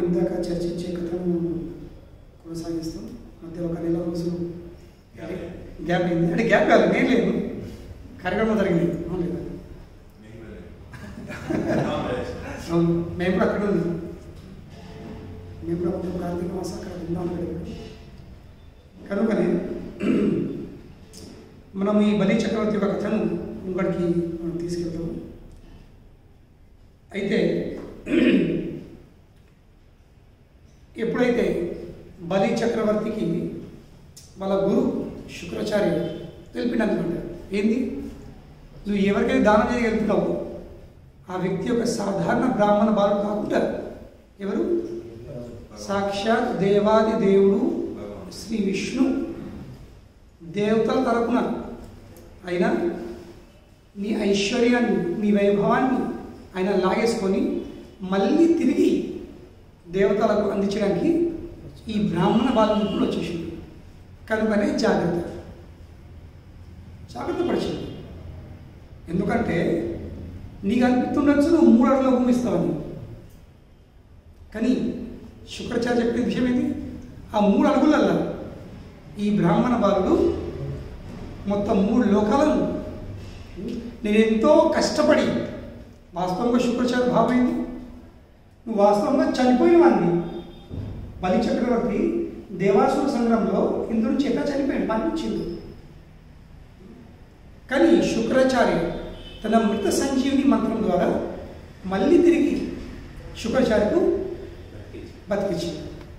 ఇందాక చర్చించే కథను కొనసాగిస్తాం మధ్య ఒక నెల రోజులు గ్యాప్ అయింది అంటే గ్యాప్ కాదు నేను లేదు కార్యక్రమం జరిగింది అవును లేదా అవును మేము కూడా అక్కడ ఉన్నాం మేము కూడా మొత్తం కార్తీక మాసం అక్కడ విన్నాం కనుకనే మనం ఈ బలి చక్రవర్తి యొక్క కథను ఇంకొకటికి మనం తీసుకెళ్తాము అయితే ఎప్పుడైతే బలి చక్రవర్తికి వాళ్ళ గురు శుక్రాచార్య తెలిపినమాట ఏంది నువ్వు ఎవరికైతే దానం చేయగలుగుతున్నావు ఆ వ్యక్తి యొక్క సాధారణ బ్రాహ్మణ బాలుడు కాకుండా ఎవరు సాక్షాత్ దేవాది దేవుడు శ్రీ విష్ణు దేవతల తరపున అయినా నీ ఐశ్వర్యాన్ని నీ వైభవాన్ని ఆయన లాగేసుకొని మళ్ళీ తిరిగి దేవతలకు అందించడానికి ఈ బ్రాహ్మణ బాలం ఇప్పుడు వచ్చేసింది కనుకనే జాగ్రత్త జాగ్రత్త పడిచింది ఎందుకంటే నీకు అనిపిస్తుండొచ్చు నువ్వు మూడు అడుగుల భూమి ఇస్తావని కానీ శుక్రాచార్య చెప్పిన విషయం ఏంటి ఆ మూడు అడుగులల్లా ఈ బ్రాహ్మణ బాలుడు మొత్తం మూడు లోకాలను నేను ఎంతో కష్టపడి వాస్తవంగా శుక్రాచార్య భావమైంది నువ్వు వాస్తవంగా చనిపోయిన వాడిని బలి చక్రవర్తి దేవాసుర సంగ్రంలో ఇందు నుంచి ఎట్లా చనిపోయాడు మరణించింది కానీ శుక్రాచార్య తన మృత సంజీవిని మంత్రం ద్వారా మళ్ళీ తిరిగి శుక్రాచార్యకు బతికించింది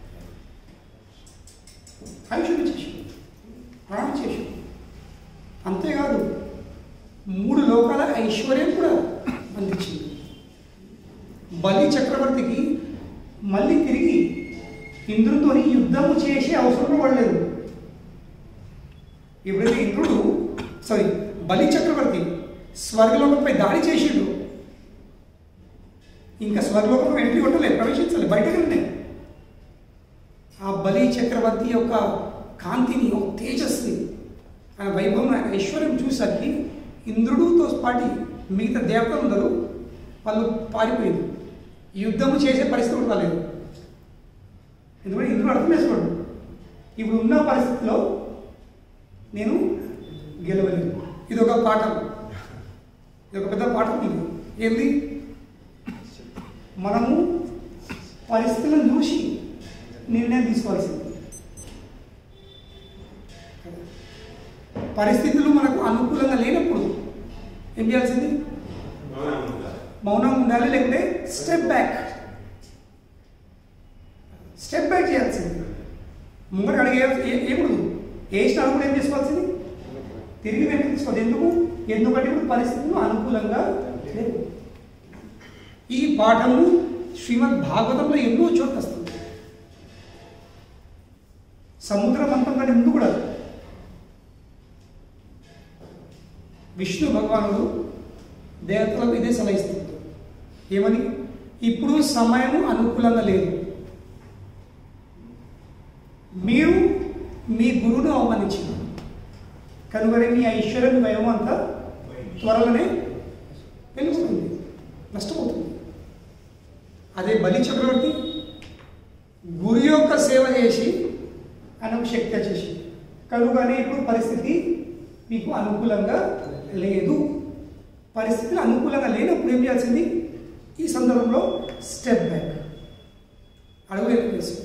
ఆయుష్ ఇచ్చేసి ప్రాణం చేసి అంతేకాదు మూడు లోకాల ఐశ్వర్యం కూడా అందించింది బలి చక్రవర్తికి మళ్ళీ తిరిగి ఇంద్రుడితోని యుద్ధము చేసే అవసరం పడలేదు ఎప్పుడైతే ఇంద్రుడు సారీ బలి చక్రవర్తి స్వర్గలోకంపై దాడి చేసిండు ఇంకా స్వర్గలోకంపై ఎంట్రీ కొట్టలేదు ప్రవేశించాలి బయటకు వెళ్ళినాయి ఆ బలి చక్రవర్తి యొక్క కాంతిని ఒక తేజస్ని ఆయన వైభవం ఆయన ఐశ్వర్యం చూసరికి ఇంద్రుడితో పాటి మిగతా దేవతలు అందరూ వాళ్ళు పారిపోయింది యుద్ధము చేసే పరిస్థితి కూడా రాలేదు ఎందుకంటే ఇంద్రుడు అర్థం చేసుకోండి ఇప్పుడు ఉన్న పరిస్థితిలో నేను గెలవలేదు ఇది ఒక పాఠం ఇది ఒక పెద్ద పాఠం ఉంది ఏంది మనము పరిస్థితులను చూసి నిర్ణయం తీసుకోవాల్సింది పరిస్థితులు మనకు అనుకూలంగా లేనప్పుడు ఏం చేయాల్సింది మౌనం ఉండాలి లేకుంటే స్టెప్ బ్యాక్ స్టెప్ బ్యాక్ చేయాల్సింది ముంగడు అడిగే ఏముడు వేసిన అడుగు ఏం చేసుకోవాల్సింది తిరిగి వెనక్కి తీసుకోవాలి ఎందుకు ఎందుకంటే ఇప్పుడు పరిస్థితులు అనుకూలంగా లేవు ఈ పాఠము శ్రీమద్ భాగవతంలో ఎన్నో చోట్ల వస్తుంది సముద్రం అంతం కంటే ముందు కూడా విష్ణు భగవానుడు దేవతలకు ఇదే సలహా ఇస్తుంది ఏమని ఇప్పుడు సమయం అనుకూలంగా లేదు మీరు మీ గురువును అవమానించారు కనుగొనే మీ ఐశ్వర్యం భయం అంతా త్వరలోనే వెళ్ళిపోతుంది నష్టపోతుంది అదే బలి చక్రవర్తి గురు యొక్క సేవ చేసి ఆయనకు శక్తి చేసి కనుకనే ఇప్పుడు పరిస్థితి మీకు అనుకూలంగా లేదు పరిస్థితులు అనుకూలంగా లేనప్పుడు ఏం చేయాల్సింది ఈ సందర్భంలో స్టెప్ బ్యాక్ అడుగు వెనక్కి వేసు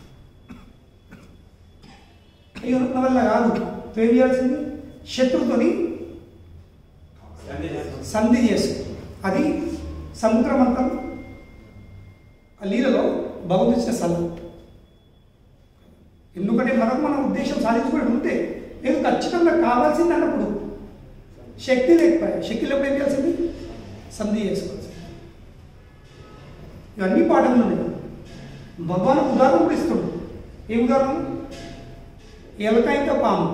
అయ్యో నా వల్ల కాదు ఏం చేయాల్సింది శత్రుతోని సంధి చేసు అది సముద్రమంతం ఆ లీలలో భగవంతుడు ఇచ్చిన సలహా ఎందుకంటే మనకు మన ఉద్దేశం సాధించుకోవడం ఉంటే లేదు ఖచ్చితంగా కావాల్సింది అన్నప్పుడు శక్తి లేకపోయా శక్తి లేకపోతే ఏం చేయాల్సింది సంధి చేసుకోవాల్సింది ఇవన్నీ పాఠములు ఉన్నాయి భగవాన్ ఉదాహరణ కూడా ఇస్తాడు ఏ ఉదాహరణ ఎలకాయిక పాము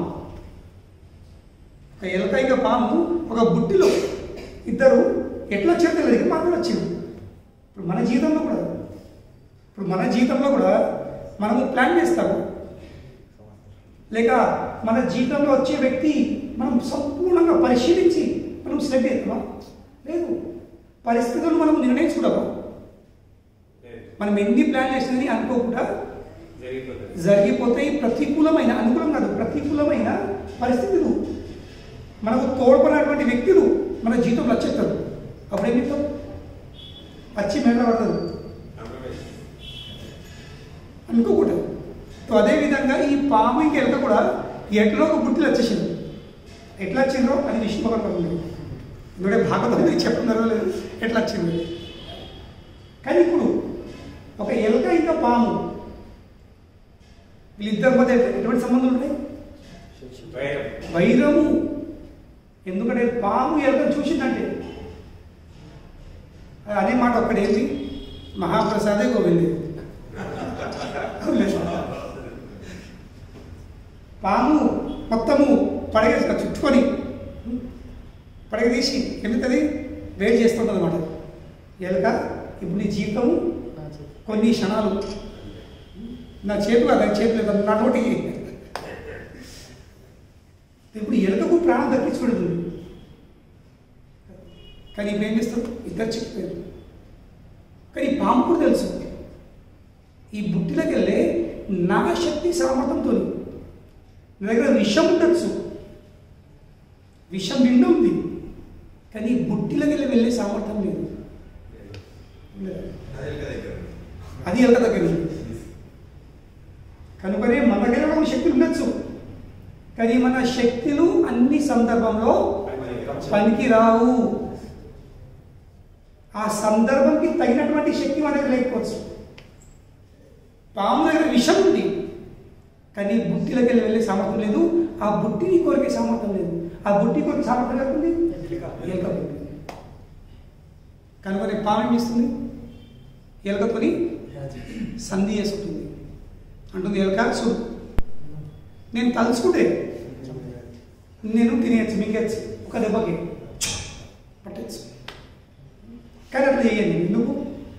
ఒక ఎలకాయిక పాము ఒక బుట్టిలో ఇద్దరు ఎట్లా వచ్చారో తెలియదు మాత్రం వచ్చింది ఇప్పుడు మన జీవితంలో కూడా ఇప్పుడు మన జీవితంలో కూడా మనము ప్లాన్ చేస్తాము లేక మన జీవితంలో వచ్చే వ్యక్తి మనం సంపూర్ణంగా పరిశీలించి మనం సెలెక్ట్ చేస్తామా లేదు పరిస్థితులు మనం నిర్ణయించుకుంటామా మనం ఎన్ని ప్లాన్ చేసినది అనుకోకుండా జరిగిపోతుంది జరిగిపోతాయి ప్రతికూలమైన అనుకూలం కాదు ప్రతికూలమైన పరిస్థితులు మనకు తోడ్పడినటువంటి వ్యక్తులు మన జీవితంలో వచ్చేస్తారు అప్పుడు ఏం చెప్తాం వచ్చి మెడ పడతారు అనుకోకూడదు సో అదేవిధంగా ఈ పాము ఇంక ఎలక కూడా ఎట్లో ఒక బుట్టిలు వచ్చేసింది ఎట్లా వచ్చిందో అది విష్ణు భగవాన్ ఉంది ఎందుకంటే భాగవతం చెప్తున్నారో లేదు ఎట్లా వచ్చింది కానీ ఇప్పుడు ఒక ఎలక ఇంకా పాము వీళ్ళిద్దరి మధ్య ఎటువంటి సంబంధం ఉంటాయి భయం వైరము ఎందుకంటే పాము ఎలకను చూసిందంటే అది అనే మాట ఒక్కడేంది మహాప్రసాదే గోవింది పాము మొత్తము పడగ చుట్టుకొని పడగ తీసి ఎందుకది వేడి చేస్తుంటుంది అనమాట ఎలక ఇప్పుడు నీ జీవితము కొన్ని క్షణాలు నా చేతి కాదు అది చేతి లేదు నా నోటికి ఇప్పుడు ఎలుకకు ప్రాణం దక్కించుకుంటుంది కానీ ఇప్పుడు ఏం చేస్తాం ఇద్దరు చెప్పారు కానీ పాము కూడా తెలుసు ఈ బుట్టిలోకి వెళ్ళే నా శక్తి సామర్థ్యంతో నా దగ్గర విషం ఉండొచ్చు విషం నిండు ఉంది కానీ ఈ బుట్టిలోకి వెళ్ళి వెళ్ళే సామర్థ్యం లేదు లేదు. అది ఎలక దగ్గర ఉంది కనుకనే మన దగ్గర కూడా శక్తులు ఉండొచ్చు కానీ మన శక్తులు అన్ని సందర్భంలో పనికి రావు ఆ సందర్భంకి తగినటువంటి శక్తి మన దగ్గర లేకపోవచ్చు పాము దగ్గర విషం ఉంది కానీ బుట్టిలోకి వెళ్ళి వెళ్ళే సామర్థ్యం లేదు ఆ బుట్టిని కోరికే సామర్థ్యం లేదు ఆ బుట్టి కోరిక సామర్థ్యం లేకుంది ఎలక బుట్టి కనుక పాము ఏం చేస్తుంది ఎలకతోని సంధి చేసుకుంటుంది అంటుంది ఎలక చూడు నేను తలుచుకుంటే నేను తినేయచ్చు మింగచ్చు ఒక దెబ్బకి పట్టచ్చు కానీ అట్లా చేయండి ఎందుకు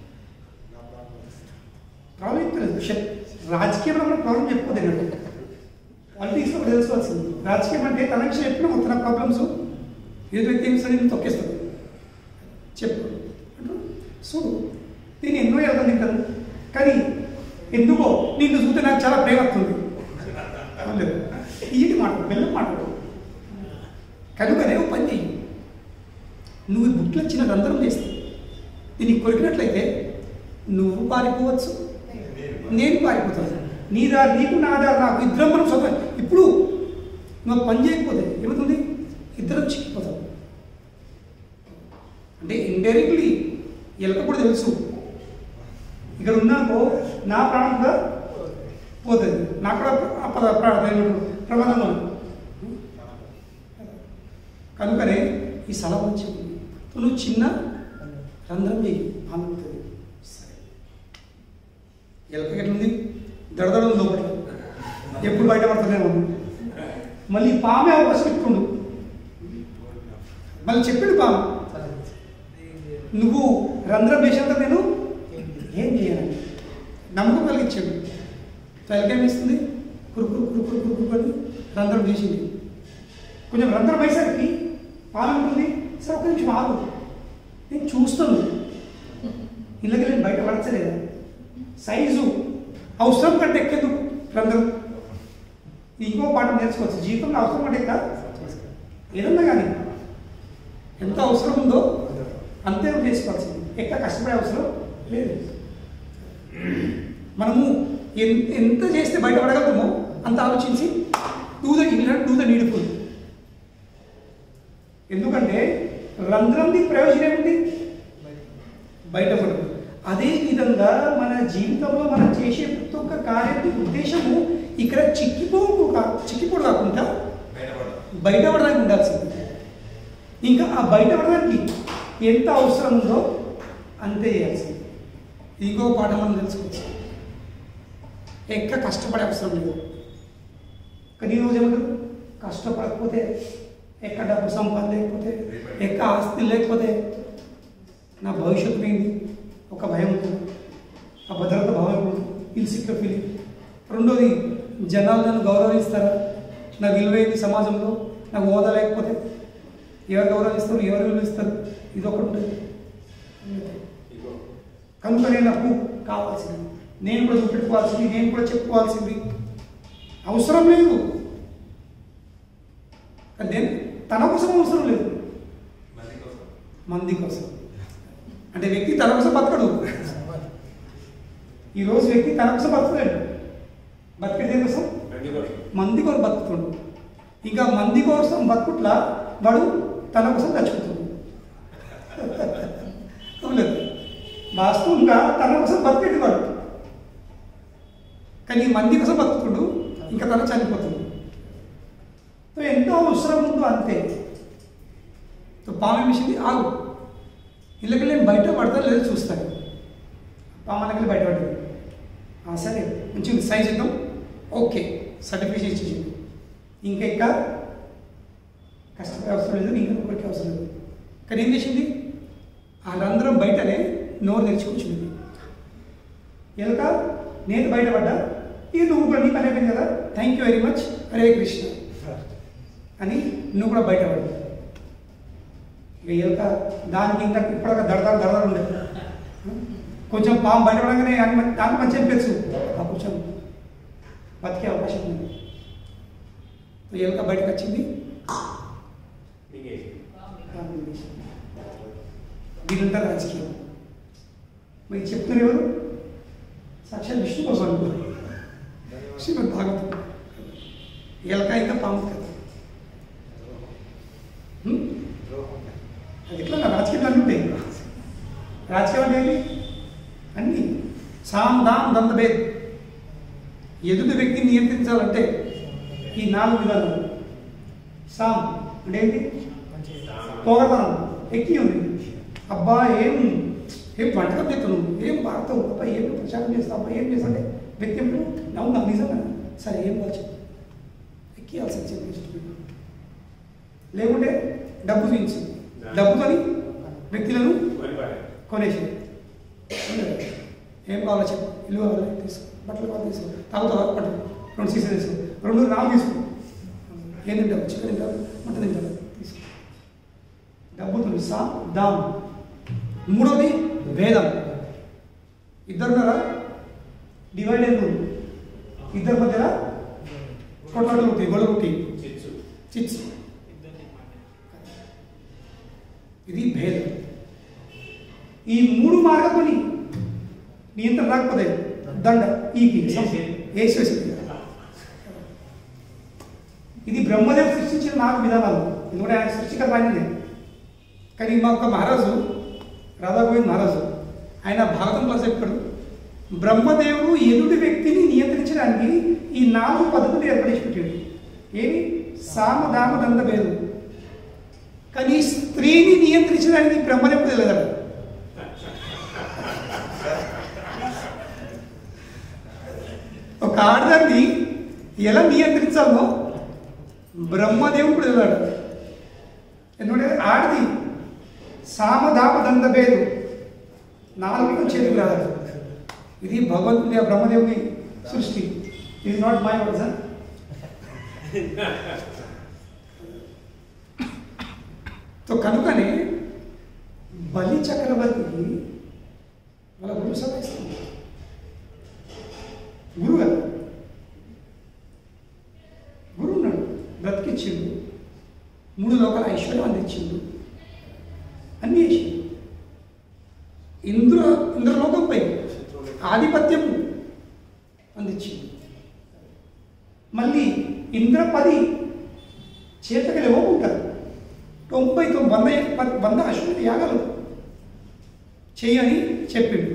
ప్రాబ్లం చెప్తలేదు షె- రాజకీయంలో కూడా ప్రాబ్లం చెప్పుకోదు నేను పాలిటిక్స్లో కూడా తెలుసుకోవాల్సింది రాజకీయం అంటే తన విషయం చెప్పిన తన ప్రాబ్లమ్స్ ఏదో వ్యక్తి ఏమి సరే నేను తొక్కేస్తాడు చెప్పు అంటూ చూడు నేను ఎన్నో వెళ్తాను తింటాను కానీ ఎందుకో నిన్ను చూస్తే నాకు చాలా ప్రేమ వస్తుంది అవునులేదు. తీయటి మాట బెల్లం మాట కనుకనే ఓ పని చెయ్యి నువ్వు ఈ బుక్లో చిన్న రంధ్రం చేస్తే దీన్ని కొరికినట్లయితే నువ్వు పారిపోవచ్చు నేను పారిపోతాను నీ దారి నీకు నా దారి నాకు ఇద్దరం మనం సొంత ఇప్పుడు నువ్వు పని చేయకపోతే ఏమవుతుంది ఇద్దరం చిక్కిపోతాం అంటే ఇండైరెక్ట్లీ ఎలక కూడా తెలుసు ఇక్కడ ఉన్నాకో నా ప్రాణం కూడా పోతుంది నాకు కూడా అపద ప్ర- ప్రమాదం ఉంది. కనుకనే ఈ సలహా వచ్చింది నువ్వు చిన్న రంధ్రం చేయి ఆనందుతుంది సరే ఎలక ఎట్లుంది దడదడ ఉంది లోపల ఎప్పుడు బయట పడుతున్నామో మళ్ళీ పామే అవకాశం ఇస్తుండు మళ్ళీ చెప్పాడు పాము నువ్వు రంధ్రం వేసినంత నేను ఏం చేయను నమ్మకం కలిగించాడు తలకేం ఇస్తుంది కురుకురు కురుకురు కురుకురు అని రంధ్రం చేసింది కొంచెం రంధ్రం వేసరికి పాలు ఉంటుంది సరే ఒక నిమిషం ఆగు నేను చూస్తాను ఇళ్ళకి నేను బయట పడచ్చలేదా సైజు అవసరం కంటే ఎక్కేందుకు రంధ్రం ఇంకో పాఠం నేర్చుకోవచ్చు జీవితంలో అవసరం కంటే ఎక్క ఏదన్నా కానీ ఎంత అవసరం ఉందో అంతే చేసుకోవాల్సింది ఎక్కడ కష్టపడే అవసరం లేదు మనము ఎన్- ఎంత చేస్తే బయటపడగలుగుతామో అంత ఆలోచించి do the in do the needful ఎందుకంటే రంధ్రంది ప్రయోజనం ఏమిటి బయటపడదు అదే విధంగా మన జీవితంలో మనం చేసే ప్రతి ఒక్క కార్యానికి ఉద్దేశము ఇక్కడ చిక్కిపోకు కా- చిక్కిపోడు కాకుండా బయటపడడానికి ఉండాల్సింది ఇంకా ఆ బయటపడడానికి ఎంత అవసరం ఉందో అంతే చేయాల్సింది ఇంకో పాఠం మనం తెలుసుకోవచ్చు ఎక్క కష్టపడే అవసరం లేదు కానీ ఈరోజు ఏమంటారు కష్టపడకపోతే ఎక్క డబ్బు సంపాదన లేకపోతే ఎక్క ఆస్తి లేకపోతే నా భవిష్యత్తు ఏంటి ఒక భయం ఉంటుంది ఆ భద్రత భావం ఉంటుంది ఇన్సెక్యూర్ ఫీలింగ్ రెండోది జనాలు నన్ను గౌరవిస్తారా నా విలువైంది సమాజంలో నాకు హోదా లేకపోతే ఎవరు గౌరవిస్తారు ఎవరు విలువిస్తారు ఇది ఒకటి ఉంటుంది కనుకనే నాకు కావాల్సింది నేను కూడా చూపెట్టుకోవాల్సింది నేను కూడా చెప్పుకోవాల్సింది అవసరం లేదు కానీ తన కోసం అవసరం లేదు మంది కోసం మంది కోసం అంటే వ్యక్తి తన కోసం బతకడు ఈరోజు వ్యక్తి తన కోసం బతకలేడు బతికేది దేని కోసం మంది కోసం మంది కోసం బతుకుతుండు ఇంకా మంది కోసం బతుకుట్లా వాడు తన కోసం చచ్చిపోతుంది అవులేదు వాస్తవంగా తన కోసం బతికేది వాడు కానీ ఈ మంది కోసం బతుకుతుండు ఇంకా తన చనిపోతుంది సో ఎంతో అవసరం ఉందో అంతే సో పాము మిషింది ఆగు ఇళ్ళకెళ్ళి నేను బయట పడతా లేదో చూస్తాను పాము అనకెళ్ళి బయట పడ్డది ఆ, సరే మంచి సైజ్ ఇద్దాం ఓకే సర్టిఫికేషన్ ఇచ్చేసి ఇంకా ఇంకా కష్టపడే అవసరం లేదు ఇంకా ఒకరికి అవసరం లేదు కానీ ఏం చేసింది వాళ్ళందరం బయటనే నోరు తెచ్చుకొచ్చింది ఎలుక నేను బయటపడ్డా ఇక నువ్వు కూడా నీ పని అయిపోయింది కదా thank you very much Hare Krishna అని నువ్వు కూడా బయటపడ్డా ఇక ఎలుక దానికి ఇంకా ఇప్పటిదాకా దడదాలు దడదాలు ఉండేది కొంచెం పాము బయటపడగానే దాన్ని మ- దాన్ని మంచి అనిపించు ఆ కొంచెం బతికే అవకాశం ఉంది ఎలుక బయటకు వచ్చింది మింగేసి వీళ్ళంతా రాజకీయం మరి చెప్తున్నారు ఎవరు సాక్షాత్ విష్ణు కోసం అనుకోరు శ్రీమద్ భాగవతం ఎలక ఇంకా పాము కదా హ్మ్? అది ఎట్లా రాజకీయాలు అన్నీ ఉంటాయి రాజకీయం అంటే ఏంటి అన్నీ సాం దాం దందభేద్ ఎదుటి వ్యక్తిని నియంత్రించాలంటే ఈ నాలుగు విధాలు సాం అంటే ఏంటి పోగడతాను ఎక్కి ఉంది అబ్బా ఏం ఏం వంటకం చేస్తాను ఏం వాడతావు అబ్బా ఏం ప్రచారం చేస్తావు అబ్బా ఏం చేస్తాంటే వ్యక్తి ఎప్పుడు నవ్వు నాకు నిజంగా సరే ఏం కావాలి చెప్పు ఎక్కియాల్సి చెప్పి లేకుంటే డబ్బు చూపించు డబ్బుతోని వ్యక్తులను కొని పారే కొనేసి ఏం కావాలో చెప్పు ఇల్లు కావాలి తీసుకో బట్టలు కావాలి తీసుకో తాగుతావా బట్టలు రెండు సీసాలు తీసుకో రెండు నాలుగు తీసుకో ఏం తింటావు చికెన్ తింటావు మటన్ తింటావు తీసుకో డబ్బుతో సా దాం మూడవది వేదం ఇద్దరు ఉన్నారా డివైడ్ అయింది ఇద్దరి మధ్యన కొట్లాటలు ఉంటాయి గొడవలు ఉంటాయి చిచ్చు చిట్స్ ఇది భేదం ఈ మూడు మార్గముని నియంత్రణ రాకపోతే దండ ఈకి వేసేసింది ఇది బ్రహ్మదేవ్ సృష్టించిన నాలుగు విధానాలు ఎందుకంటే ఆయన సృష్టికర్త ఆయననే కానీ మా ఒక మహారాజు రాధాగోవింద్ మహారాజు ఆయన భాగవతం క్లాస్ చెప్పాడు బ్రహ్మదేవుడు ఎదుటి వ్యక్తిని నియంత్రించడానికి ఈ నాలుగు పద్ధతులు ఏర్పడేసి పెట్టాడు ఏమి సామ దామ దండ భేదం కానీ స్త్రీని నియంత్రించడానికి బ్రహ్మదేవుడు తెలియదు ఒక ఆడదాన్ని ఎలా నియంత్రించాలో బ్రహ్మదేవుడు కూడా తెలియడు ఎందుకంటే ఆడది సామధామ దండ భేదు నాలుగు చేతికి రాదు ఇది భగవంతుడి ఆ బ్రహ్మదేవుని సృష్టి ఇది నాట్ మై వర్డ్స్ సో కనుకనే బలి చక్రవర్తికి వాళ్ళ గురువు సలహా ఇస్తుంది గురువు కదా గురువు ఉన్నాడు బ్రతికిచ్చిండు మూడు లోకాల ఐశ్వర్యం అందించిండు అన్నీ చేసిండు ఇంద్ర ఇంద్రలోకంపై ఆధిపత్యం అందించింది మళ్ళీ ఇంద్రపది చేతకి లేవకుంటారు తొంభై తొమ్మిది వంద పది- వంద అశ్వత యాగాలు చేయని చెప్పిండు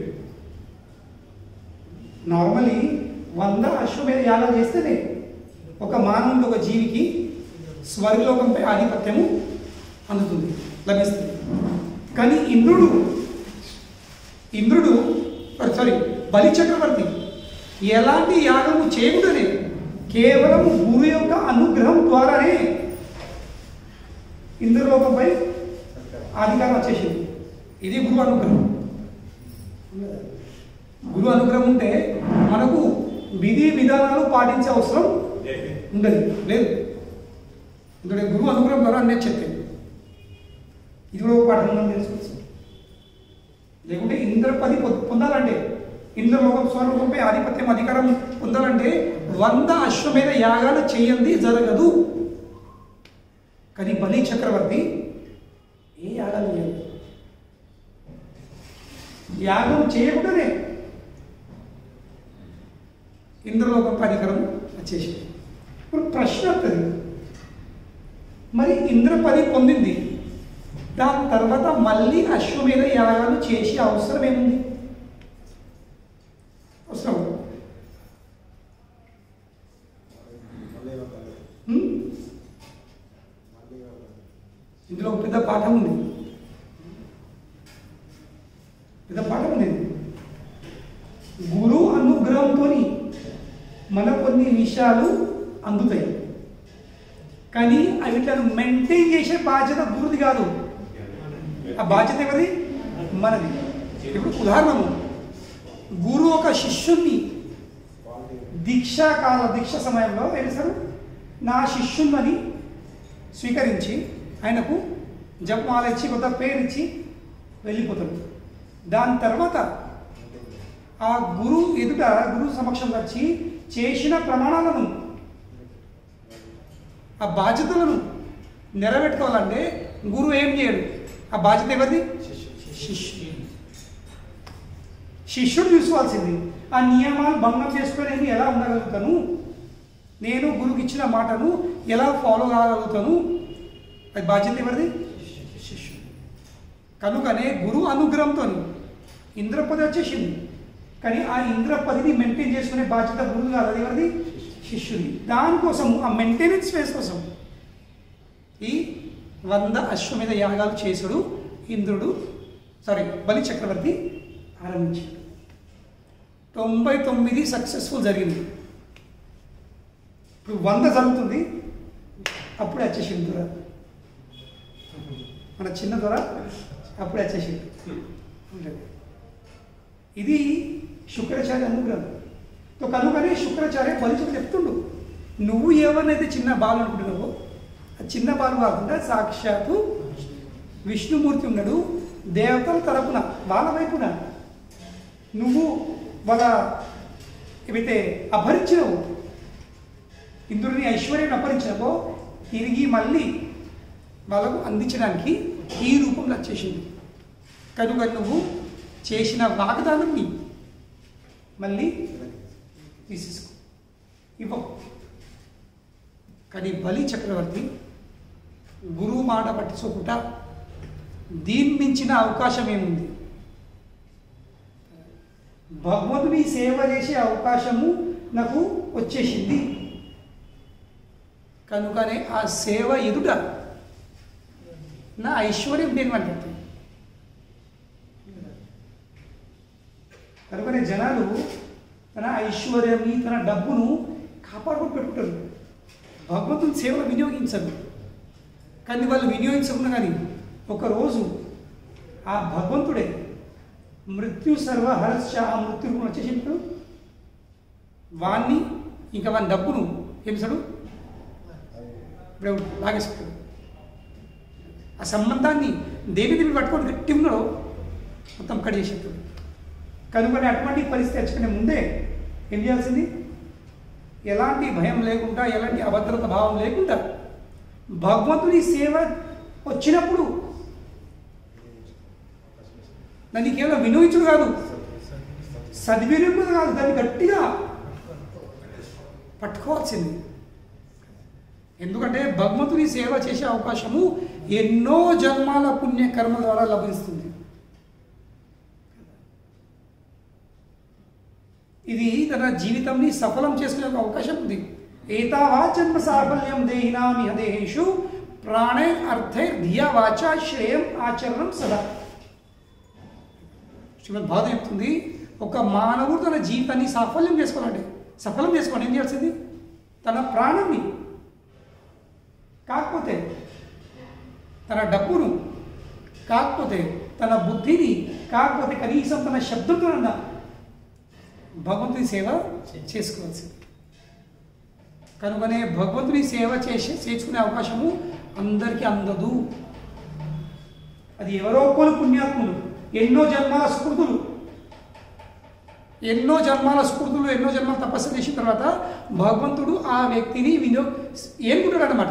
నార్మలీ వంద అశ్వమేధ యాగాలు చేస్తేనే ఒక మానవుడు ఒక జీవికి స్వర్గలోకంపై ఆధిపత్యము అందుతుంది లభిస్తుంది కానీ ఇంద్రుడు ఇంద్రుడు సారీ బలి చక్రవర్తి ఎలాంటి యాగము చేయకుండానే కేవలం గురు యొక్క అనుగ్రహం ద్వారానే ఇంద్రలోకంపై అధికారం వచ్చేసింది ఇది గురు అనుగ్రహం గురు అనుగ్రహం ఉంటే మనకు విధి విధానాలు పాటించే అవసరం లేదు. ఉండదు లేదు ఎందుకంటే గురువు అనుగ్రహం ద్వారా అన్నీ చెప్పింది ఇది కూడా ఒక పాఠం ఉందని తెలుసుకోవచ్చు లేకుంటే ఇంద్రపది పొ- పొందాలంటే ఇంద్రలోకం స్వరూపంపై ఆధిపత్యం అధికారం పొందాలంటే వంద అశ్వమేధ యాగాలు చేయండి జరగదు కానీ బలి చక్రవర్తి ఏ యాగాలు చేయలేదు యాగం చేయకుండానే ఇంద్రలోకం అధికారం వచ్చేసింది ఇప్పుడు ప్రశ్న వస్తుంది మరి ఇంద్రపది పొందింది దాని తర్వాత మళ్ళీ అశ్వమేధ యాగాలు చేసే అవసరం ఏముంది అవసరం హ్మ్? ఇందులో ఒక పెద్ద పాఠం ఉంది పెద్ద పాఠం ఉంది గురు అనుగ్రహంతో మన కొన్ని విషయాలు అందుతాయి కానీ అవి మెయింటైన్ చేసే బాధ్యత గురుది కాదు ఆ బాధ్యత ఎవరిది మనది ఇప్పుడు ఉదాహరణము గురువు ఒక శిష్యుణ్ణి దీక్షా కాల దీక్ష సమయంలో ఏం చేస్తారు నా శిష్యుణ్ణని స్వీకరించి ఆయనకు జపమాల ఇచ్చి కొత్త పేరు ఇచ్చి వెళ్ళిపోతాడు దాని తర్వాత ఆ గురువు ఎదుట గురువు సమక్షం వచ్చి చేసిన ప్రమాణాలను ఆ బాధ్యతలను నెరవేర్చుకోవాలంటే గురువు ఏం చేయడు ఆ బాధ్యత ఎవరిది శిష్యుడు శిష్యుడు చూసుకోవాల్సింది ఆ నియమాలు భంగం చేసుకొని నేను ఎలా ఉండగలుగుతాను నేను గురువుకి ఇచ్చిన మాటను ఎలా ఫాలో కాగలుగుతాను అది బాధ్యత ఎవరిది శిష్యుడు కనుకనే గురువు అనుగ్రహంతో ఇంద్రపది వచ్చేసింది కానీ ఆ ఇంద్రపదిని మెయింటైన్ చేసుకునే బాధ్యత గురువు కాదు అది ఎవరిది శిష్యుడి దానికోసం ఆ మెయింటెనెన్స్ ఫేస్ కోసం ఈ వంద అశ్వమేధ యాగాలు చేసుడు ఇంద్రుడు సారీ బలి చక్రవర్తి ఆరంభించాడు తొంభై తొమ్మిది సక్సెస్ఫుల్ జరిగింది ఇప్పుడు వంద జరుగుతుంది అప్పుడే వచ్చేసింది దొర మన చిన్న దొర అప్పుడే వచ్చేసింది ఇది శుక్రాచార్య అనుగ్రహం తో కనుకనే శుక్రాచార్య బలిచుకు చెప్తుండు నువ్వు ఎవరినైతే చిన్న బాలు అనుకుంటున్నావో ఆ చిన్న బాలు కాకుండా సాక్షాత్తు విష్ణుమూర్తి ఉన్నాడు దేవతల తరపున వాళ్ళ వైపున నువ్వు వాళ్ళ ఏవైతే అపరించినవు ఇంద్రుని ఐశ్వర్యం అపరించినవో తిరిగి మళ్ళీ వాళ్ళకు అందించడానికి ఈ రూపంలో వచ్చేసింది కనుక నువ్వు చేసిన వాగ్దానాన్ని మళ్ళీ తీసేసుకో ఇవ్వకు కానీ బలి చక్రవర్తి గురువు మాట పట్టించుకుంటా దీని మించిన అవకాశం ఏముంది భగవంతుని సేవ చేసే అవకాశము నాకు వచ్చేసింది కనుకనే ఆ సేవ ఎదుట నా ఐశ్వర్యం దేని మాట్లాడుతుంది కనుకనే జనాలు తన ఐశ్వర్యాన్ని తన డబ్బును కాపాడుకుంటూ పెట్టుకుంటారు భగవంతుని సేవలు వినియోగించరు కానీ వాళ్ళు వినియోగించకుండా కానీ ఒకరోజు ఆ భగవంతుడే మృత్యు సర్వ హర్ష ఆ మృత్యు రూపంలో వచ్చేసినప్పుడు వాణ్ణి ఇంకా వాని డబ్బును ఏం చేశాడు ఇప్పుడు లాగేసుకుంటాడు ఆ సంబంధాన్ని దేని దేవి పట్టుకొని గట్టి ఉన్నాడో మొత్తం కట్ చేసేస్తాడు కనుకొని అటువంటి పరిస్థితి తెచ్చుకునే ముందే ఏం చేయాల్సింది ఎలాంటి భయం లేకుండా ఎలాంటి అభద్రత భావం లేకుండా భగవంతుని సేవ వచ్చినప్పుడు దాన్ని కేవలం వినియోగించుడు కాదు సద్వినియోగం కాదు దాన్ని గట్టిగా పట్టుకోవాల్సింది ఎందుకంటే భగవంతుని సేవ చేసే అవకాశము ఎన్నో జన్మాల పుణ్యకర్మ ద్వారా లభిస్తుంది ఇది తన జీవితంని సఫలం చేసుకునే ఒక అవకాశం ఉంది ఏతావా జన్మ సాఫల్యం దేహినామి దేహేషు ప్రాణే అర్థే ధియా వాచ శ్రేయం ఆచరణం సదా శ్రీమద్ భాగవతం చెప్తుంది ఒక మానవుడు తన జీవితాన్ని సాఫల్యం చేసుకోవాలంటే సఫలం చేసుకోండి ఏం చేయాల్సింది తన ప్రాణాన్ని కాకపోతే తన డబ్బును కాకపోతే తన బుద్ధిని కాకపోతే కనీసం తన శబ్దంతో భగవంతుని సేవ చేసుకోవాల్సింది కనుకనే భగవంతుని సేవ చేసి చేసుకునే అవకాశము అందరికీ అందదు అది ఎవరో ఒకరు పుణ్యాత్ములు ఎన్నో జన్మాల సుకృతులు ఎన్నో జన్మాల స్ఫూర్తులు ఎన్నో జన్మాల తపస్సు చేసిన తర్వాత భగవంతుడు ఆ వ్యక్తిని వినియోగ ఏనుకుంటాడు అనమాట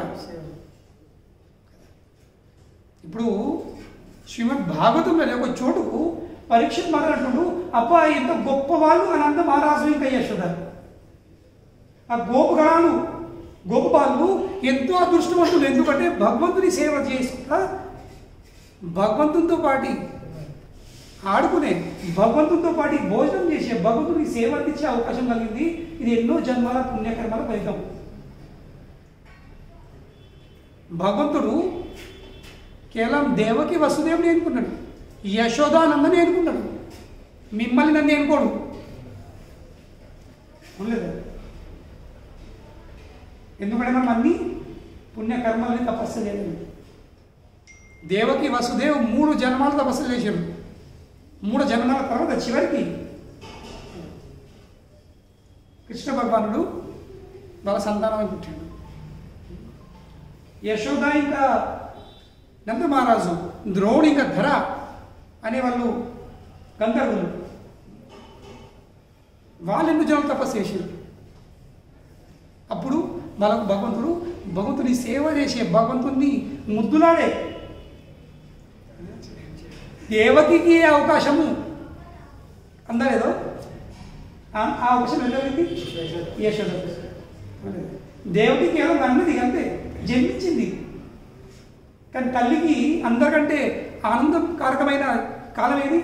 ఇప్పుడు శ్రీమద్ భాగవతంలో ఒక చోటుకు పరీక్ష మాట్లాడుతుండు అప్ప ఎంత గొప్ప వాళ్ళు అని అంత మహారాజు ఇంకా యశోదారు ఆ గోపుగణాలు గోపబాలు ఎంతో అదృష్టవంతులు ఎందుకంటే భగవంతుని సేవ చేసుకుంటా భగవంతునితో పాటి ఆడుకునే భగవంతునితో పాటి భోజనం చేసే భగవంతునికి సేవ అందించే అవకాశం కలిగింది ఇది ఎన్నో జన్మాల పుణ్యకర్మాల ఫలితం భగవంతుడు కేవలం దేవకి వసుదేవుని ఎన్నుకున్నాడు యశోదానందని ఎన్నుకున్నాడు మిమ్మల్ని నన్ను ఎన్నుకోడు ఉండలేదా ఎందుకంటే మనం అన్ని పుణ్యకర్మల్ని తపస్సు చేయలేదు దేవకి వసుదేవ్ మూడు జన్మాలు తపస్సు చేశాడు మూడు జన్మాల తర్వాత చివరికి కృష్ణ భగవానుడు వాళ్ళ సంతానమై పుట్టాడు యశోద ఇంకా నంద మహారాజు ద్రోణి ఇంకా ధర అనేవాళ్ళు గంధర్వులు వాళ్ళు ఎన్ని జనాలు తపస్సు చేశారు అప్పుడు వాళ్ళకు భగవంతుడు భగవంతుని సేవ చేసే భగవంతుని ముద్దులాడే దేవకికి అవకాశము అందలేదో ఆ ఆ అవకాశం వెళ్ళింది యశోద దేవకి కేవలం అన్నది అంతే జన్మించింది కానీ తల్లికి అందరికంటే ఆనందకారకమైన కాలం ఏది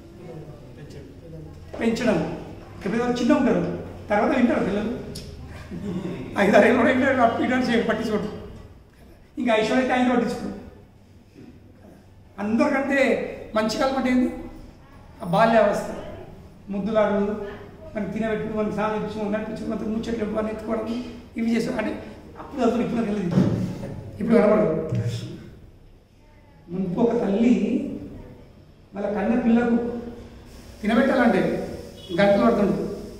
పెంచడం పిల్లలు చిన్న ఉంటారు తర్వాత వింటారు పిల్లలు ఐదారేళ్ళు కూడా వింటారు అప్పు ఇటు చేయ పట్టించుకోడు ఇంకా ఐశ్వర్య టైంలో పట్టించుకోడు అందరికంటే మంచి కాలం అంటే ఏంది ఆ బాల్యావస్థ ముద్దులాడు మనకి తినబెట్టు మనకి స్నానం ఇచ్చు నడిపించు మనకి ముచ్చట్లు మనం ఎత్తుకోవడం ఇవి చేస్తాం అంటే అప్పుడు అసలు ఇప్పుడు నాకు తెలియదు ఇప్పుడు కనబడదు మునుపు ఒక తల్లి వాళ్ళ కన్న పిల్లకు తినబెట్టాలంటే గంటలు పడుతుంది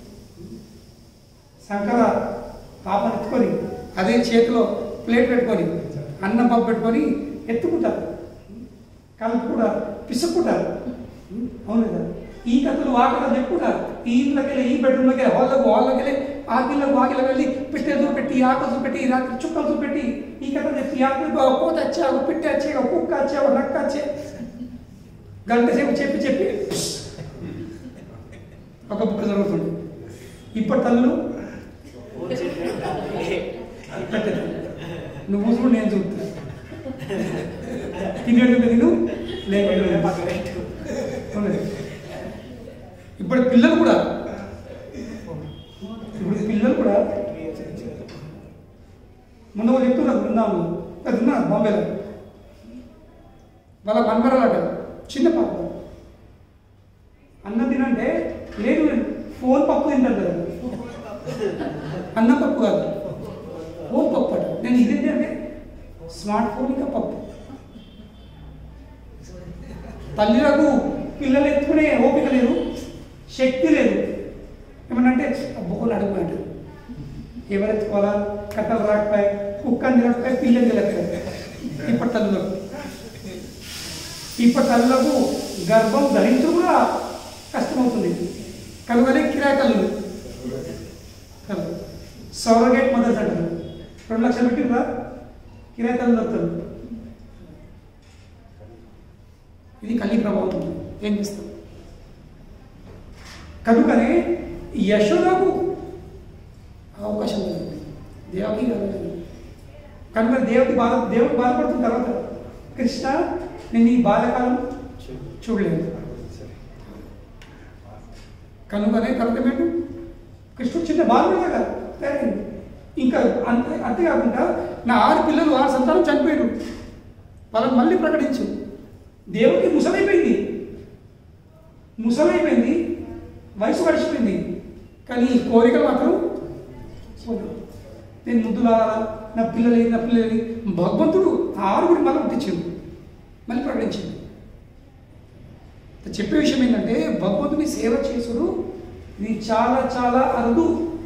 సంకర పాపను ఎత్తుకొని అదే చేతిలో ప్లేట్ పెట్టుకొని అన్నం పప్పు పెట్టుకొని ఎత్తుకుంటారు కళ్ళు కూడా పిసుక్కుంటారు అవును కదా ఈ కథలు ఆ కథలు చెప్పుకుంటారు ఈ ఇంట్లోకి వెళ్ళి ఈ బెడ్రూమ్లోకి వెళ్ళి హాల్లోకి హాల్లోకి వెళ్ళి ఆ కిళ్ళకు ఆ కిళ్ళకి వెళ్ళి పిట్టెలు పెట్టి ఆ కథలు పెట్టి రాత్రి చుక్కలు పెట్టి ఈ కథ చెప్పి ఆ పిల్ల ఒక కోత వచ్చా ఒక పిట్ట వచ్చే ఒక కుక్క వచ్చే ఒక నక్క వచ్చే గంట సేపు చెప్పి చెప్పి ఒక బుక్ జరుగుతుంది ఇప్పటి తల్లు పెట్టదు నువ్వు చూడు నేను చూస్తా తినేటప్పుడు తిను లేకపోతే అవునండి. ఇప్పుడు పిల్లలు కూడా ఇప్పుడు పిల్లలు కూడా మొన్న వాళ్ళు చెప్తున్నారు బృందాలు అది ఉన్నారు బాంబేలో వాళ్ళ మన్మరాలట చిన్న పాప అన్నం తినంటే లేదు ఫోన్ పప్పు తింటారు కదా అన్నం పప్పు కాదు ఫోన్ పప్పు అట నేను ఇదేంటి అంటే స్మార్ట్ ఫోన్ ఇంకా పప్పు తల్లిలకు పిల్లలు ఎత్తుకునే ఓపిక లేదు శక్తి లేదు ఏమన్నంటే బొక్కలు అడుగుతాడు ఎవరు ఎత్తుకోవాలా కట్టలు రాకపోయి కుక్కని తిరగకపోయి పిల్లలు తిరగకపోయి ఇప్పటి తల్లులకు ఇప్పటి తల్లులకు గర్భం ధరించడం కూడా కష్టమవుతుంది కనుకనే కిరాయి తల్లులు కలదు సౌరగేట్ మదర్స్ అంటారు రెండు లక్షలు పెట్టిందా కిరాయి తల్లులు వస్తారు ఇది కలి ప్రభావం ఏం చేస్తాం కనుకనే యశోదకు అవకాశం లేదు దేవకి కలగలేదు కనుక దేవుడి బాధ దేవుడు బాధపడుతున్న తర్వాత కృష్ణ నేను ఈ బాధకాలం చూడలేదు కనుకనే కనుకమేంటి కృష్ణుడు చిన్న బాలుడే కదా తయారైంది ఇంకా అంతే అంతేకాకుండా నా ఆరు పిల్లలు ఆరు సంతానం చనిపోయారు వాళ్ళని మళ్ళీ ప్రకటించు దేవుడికి ముసలైపోయింది ముసలైపోయింది వయసు గడిచిపోయింది కానీ ఈ కోరిక మాత్రం పోలేదు. నేను ముద్దులారా నా పిల్లలు నా పిల్లలు భగవంతుడు ఆ ఆరుగురు మళ్ళీ పుట్టించింది మళ్ళీ ప్రకటించింది చెప్పే విషయం ఏంటంటే భగవంతుని సేవ చేసుడు ఇది చాలా చాలా అరుదు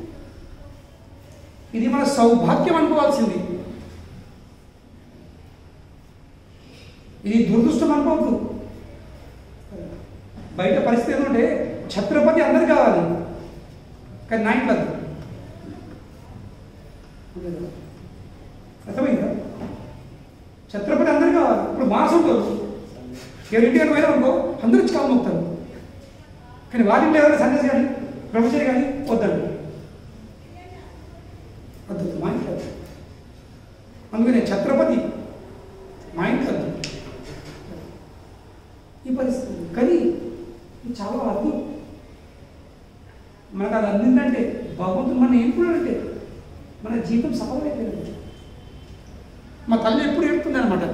ఇది మన సౌభాగ్యం అనుకోవాల్సింది ఇది దురదృష్టం అనుకోవద్దు బయట పరిస్థితి ఏంటంటే ఛత్రపతి అందరు కావాలి కానీ నా ఇంట్లో వద్దు. అర్థమైందా ఛత్రపతి అందరు కావాలి ఇప్పుడు మాసం కావచ్చు ఎవరింటి గారు పోయినా అనుకో అందరూ వచ్చి కావాలి మొత్తారు కానీ వారింట్లో ఎవరైనా సన్యాసి కానీ బ్రహ్మచారి కానీ వద్దండి వద్దు మా ఇంట్లో వద్దు. అందుకనే ఛత్రపతి మా ఇంట్లో వద్దు. ఈ పరిస్థితి కానీ ఇది చాలా అద్భుతం మనకు అది అందిందంటే భగవంతుడు మనం ఏనుకున్నాడంటే మన జీవితం సఫలమైపోయింది మా తల్లి ఎప్పుడు ఏడుతుంది అనమాట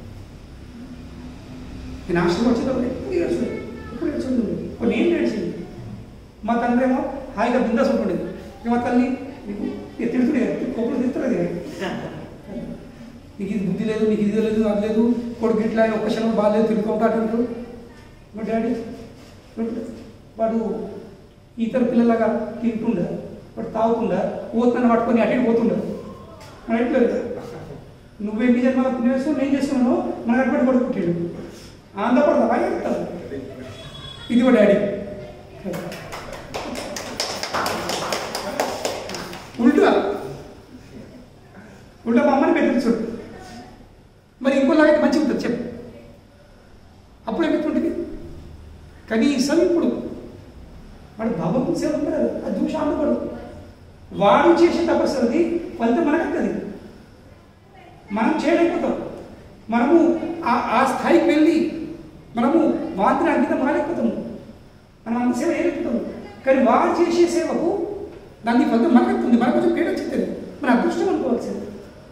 నేను ఆశ్రమం వచ్చేటప్పుడు ఎప్పుడు ఏడ్చింది ఎప్పుడు ఏడ్చింది కొన్ని ఏం ఏడ్చింది మా తండ్రి ఏమో హాయిగా బిందాస్ ఉంటుండేది ఇక మా తల్లి నీకు ఇక తిడుతుండే కొప్పుడు తిడుతుంది నీకు ఇది బుద్ధి లేదు నీకు ఇది లేదు అది లేదు కొడుకు ఇట్లా ఒక్క క్షణం బాగాలేదు తిరుగుతూ అటు మా డాడీ వాడు ఇతర పిల్లలాగా తింటుండ వాడు తాగుతుండా పోతున్నాను పట్టుకొని అటు ఇటు పోతుండ మన ఎట్లా నువ్వేం జన్మల పుణ్యం వేసుకుని నేను చేస్తున్నాను మన అటువంటి కొడుకు పుట్టాడు ఆంధ్రపడదా బాగా చెప్తాను ఇది మా డాడీ ఉల్టా ఉల్టా మా అమ్మని పెట్టింది చూడు మరి ఇంకోలాగైతే మంచిగా ఉంటుంది చెప్పు అప్పుడు ఏమవుతుంటుంది కనీసం ఇప్పుడు వాడు భగవంతుని సేవ ఉంటుంది కదా అది చూసి ఆనందపడు వాడు చేసే తపస్సుది ఫలితం మనకది మనం చేయలేకపోతాం మనము ఆ ఆ స్థాయికి వెళ్ళి మనము వాటిని అంకితం కాలేకపోతాము మనం అంత సేవ చేయలేకపోతాము కానీ వాడు చేసే సేవకు దాన్ని ఫలితం మనకెత్తుంది మనకు కొంచెం పేరు వచ్చింది మన అదృష్టం అనుకోవాల్సింది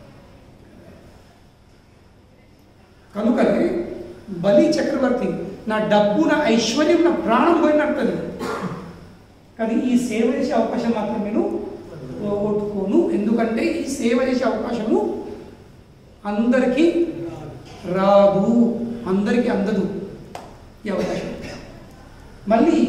కనుకనే బలి చక్రవర్తి నా డబ్బు నా ఐశ్వర్యం నా ప్రాణం పోయినట్టుంది కానీ ఈ సేవ చేసే అవకాశం మాత్రం నేను పోగొట్టుకోను ఎందుకంటే ఈ సేవ చేసే అవకాశము అందరికీ రాదు అందరికీ అందదు ఈ అవకాశం మళ్ళీ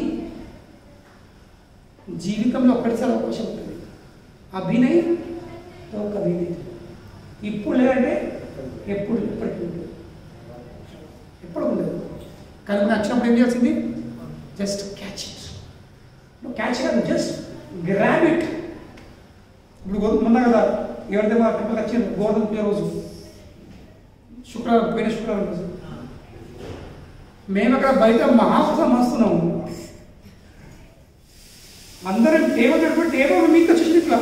జీవితంలో ఒక్కటిసారి అవకాశం ఉంటుంది అభినయ్ ఒక అభినయ్ ఇప్పుడు లేదంటే ఎప్పుడు ఇప్పటికీ ఉంటుంది ఎప్పుడు ఉండదు కానీ మనం వచ్చినప్పుడు ఏం చేయాల్సింది జస్ట్ క్యాచ్ ఇట్ నువ్వు క్యాచ్ కాదు జస్ట్ గ్రాబ్ ఇట్ ఇప్పుడు గోధుమ మొన్న కదా ఎవరిదే మా టెంపుల్కి వచ్చింది గోధుమ పూజ రోజు శుక్రవారం పోయిన శుక్రవారం రోజు మేము అక్కడ బయట మహాప్రసాదం వస్తున్నాము అందరం టేబుల్ పెట్టుకుని టేబుల్ మీకు వచ్చేసింది ఇట్లా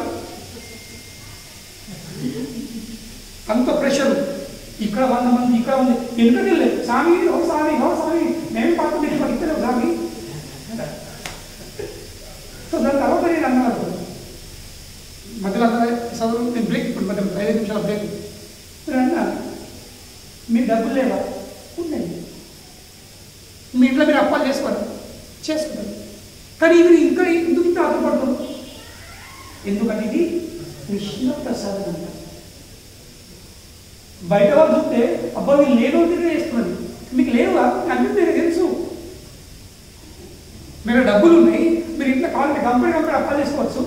అంత ప్రెషర్ ఇక్కడ వంద మంది ఇక్కడ ఉంది ఎందుకు వెళ్ళలేదు స్వామి ఓ స్వామి ఓ స్వామి మేము పాత్ర పెట్టి పడితలేవు స్వామి సో దాని తర్వాత నేను అన్నారు మధ్యలో అందరూ చదువు నేను బ్రేక్ ఇప్పుడు మధ్య ఐదు నిమిషాల బ్రేక్ నేను అన్నా మీ డబ్బులు లేవా ఉన్నాయి మీ ఇంట్లో మీరు అప్పాలు చేసుకోరు చేసుకుంటారు కానీ ఇవి ఇంకా ఎందుకు ఇంత ఆధారపడుతుంది ఎందుకంటే ఇది కృష్ణ ప్రసాదం అంటారు బయట వాళ్ళు చూస్తే అబ్బా వీళ్ళు లేని తిరిగి చేస్తున్నది మీకు లేవా అన్నీ మీకు తెలుసు మీరు డబ్బులు ఉన్నాయి మీరు ఇంట్లో కావాలంటే కంపెనీ కంపెనీ అప్పాలు చేసుకోవచ్చు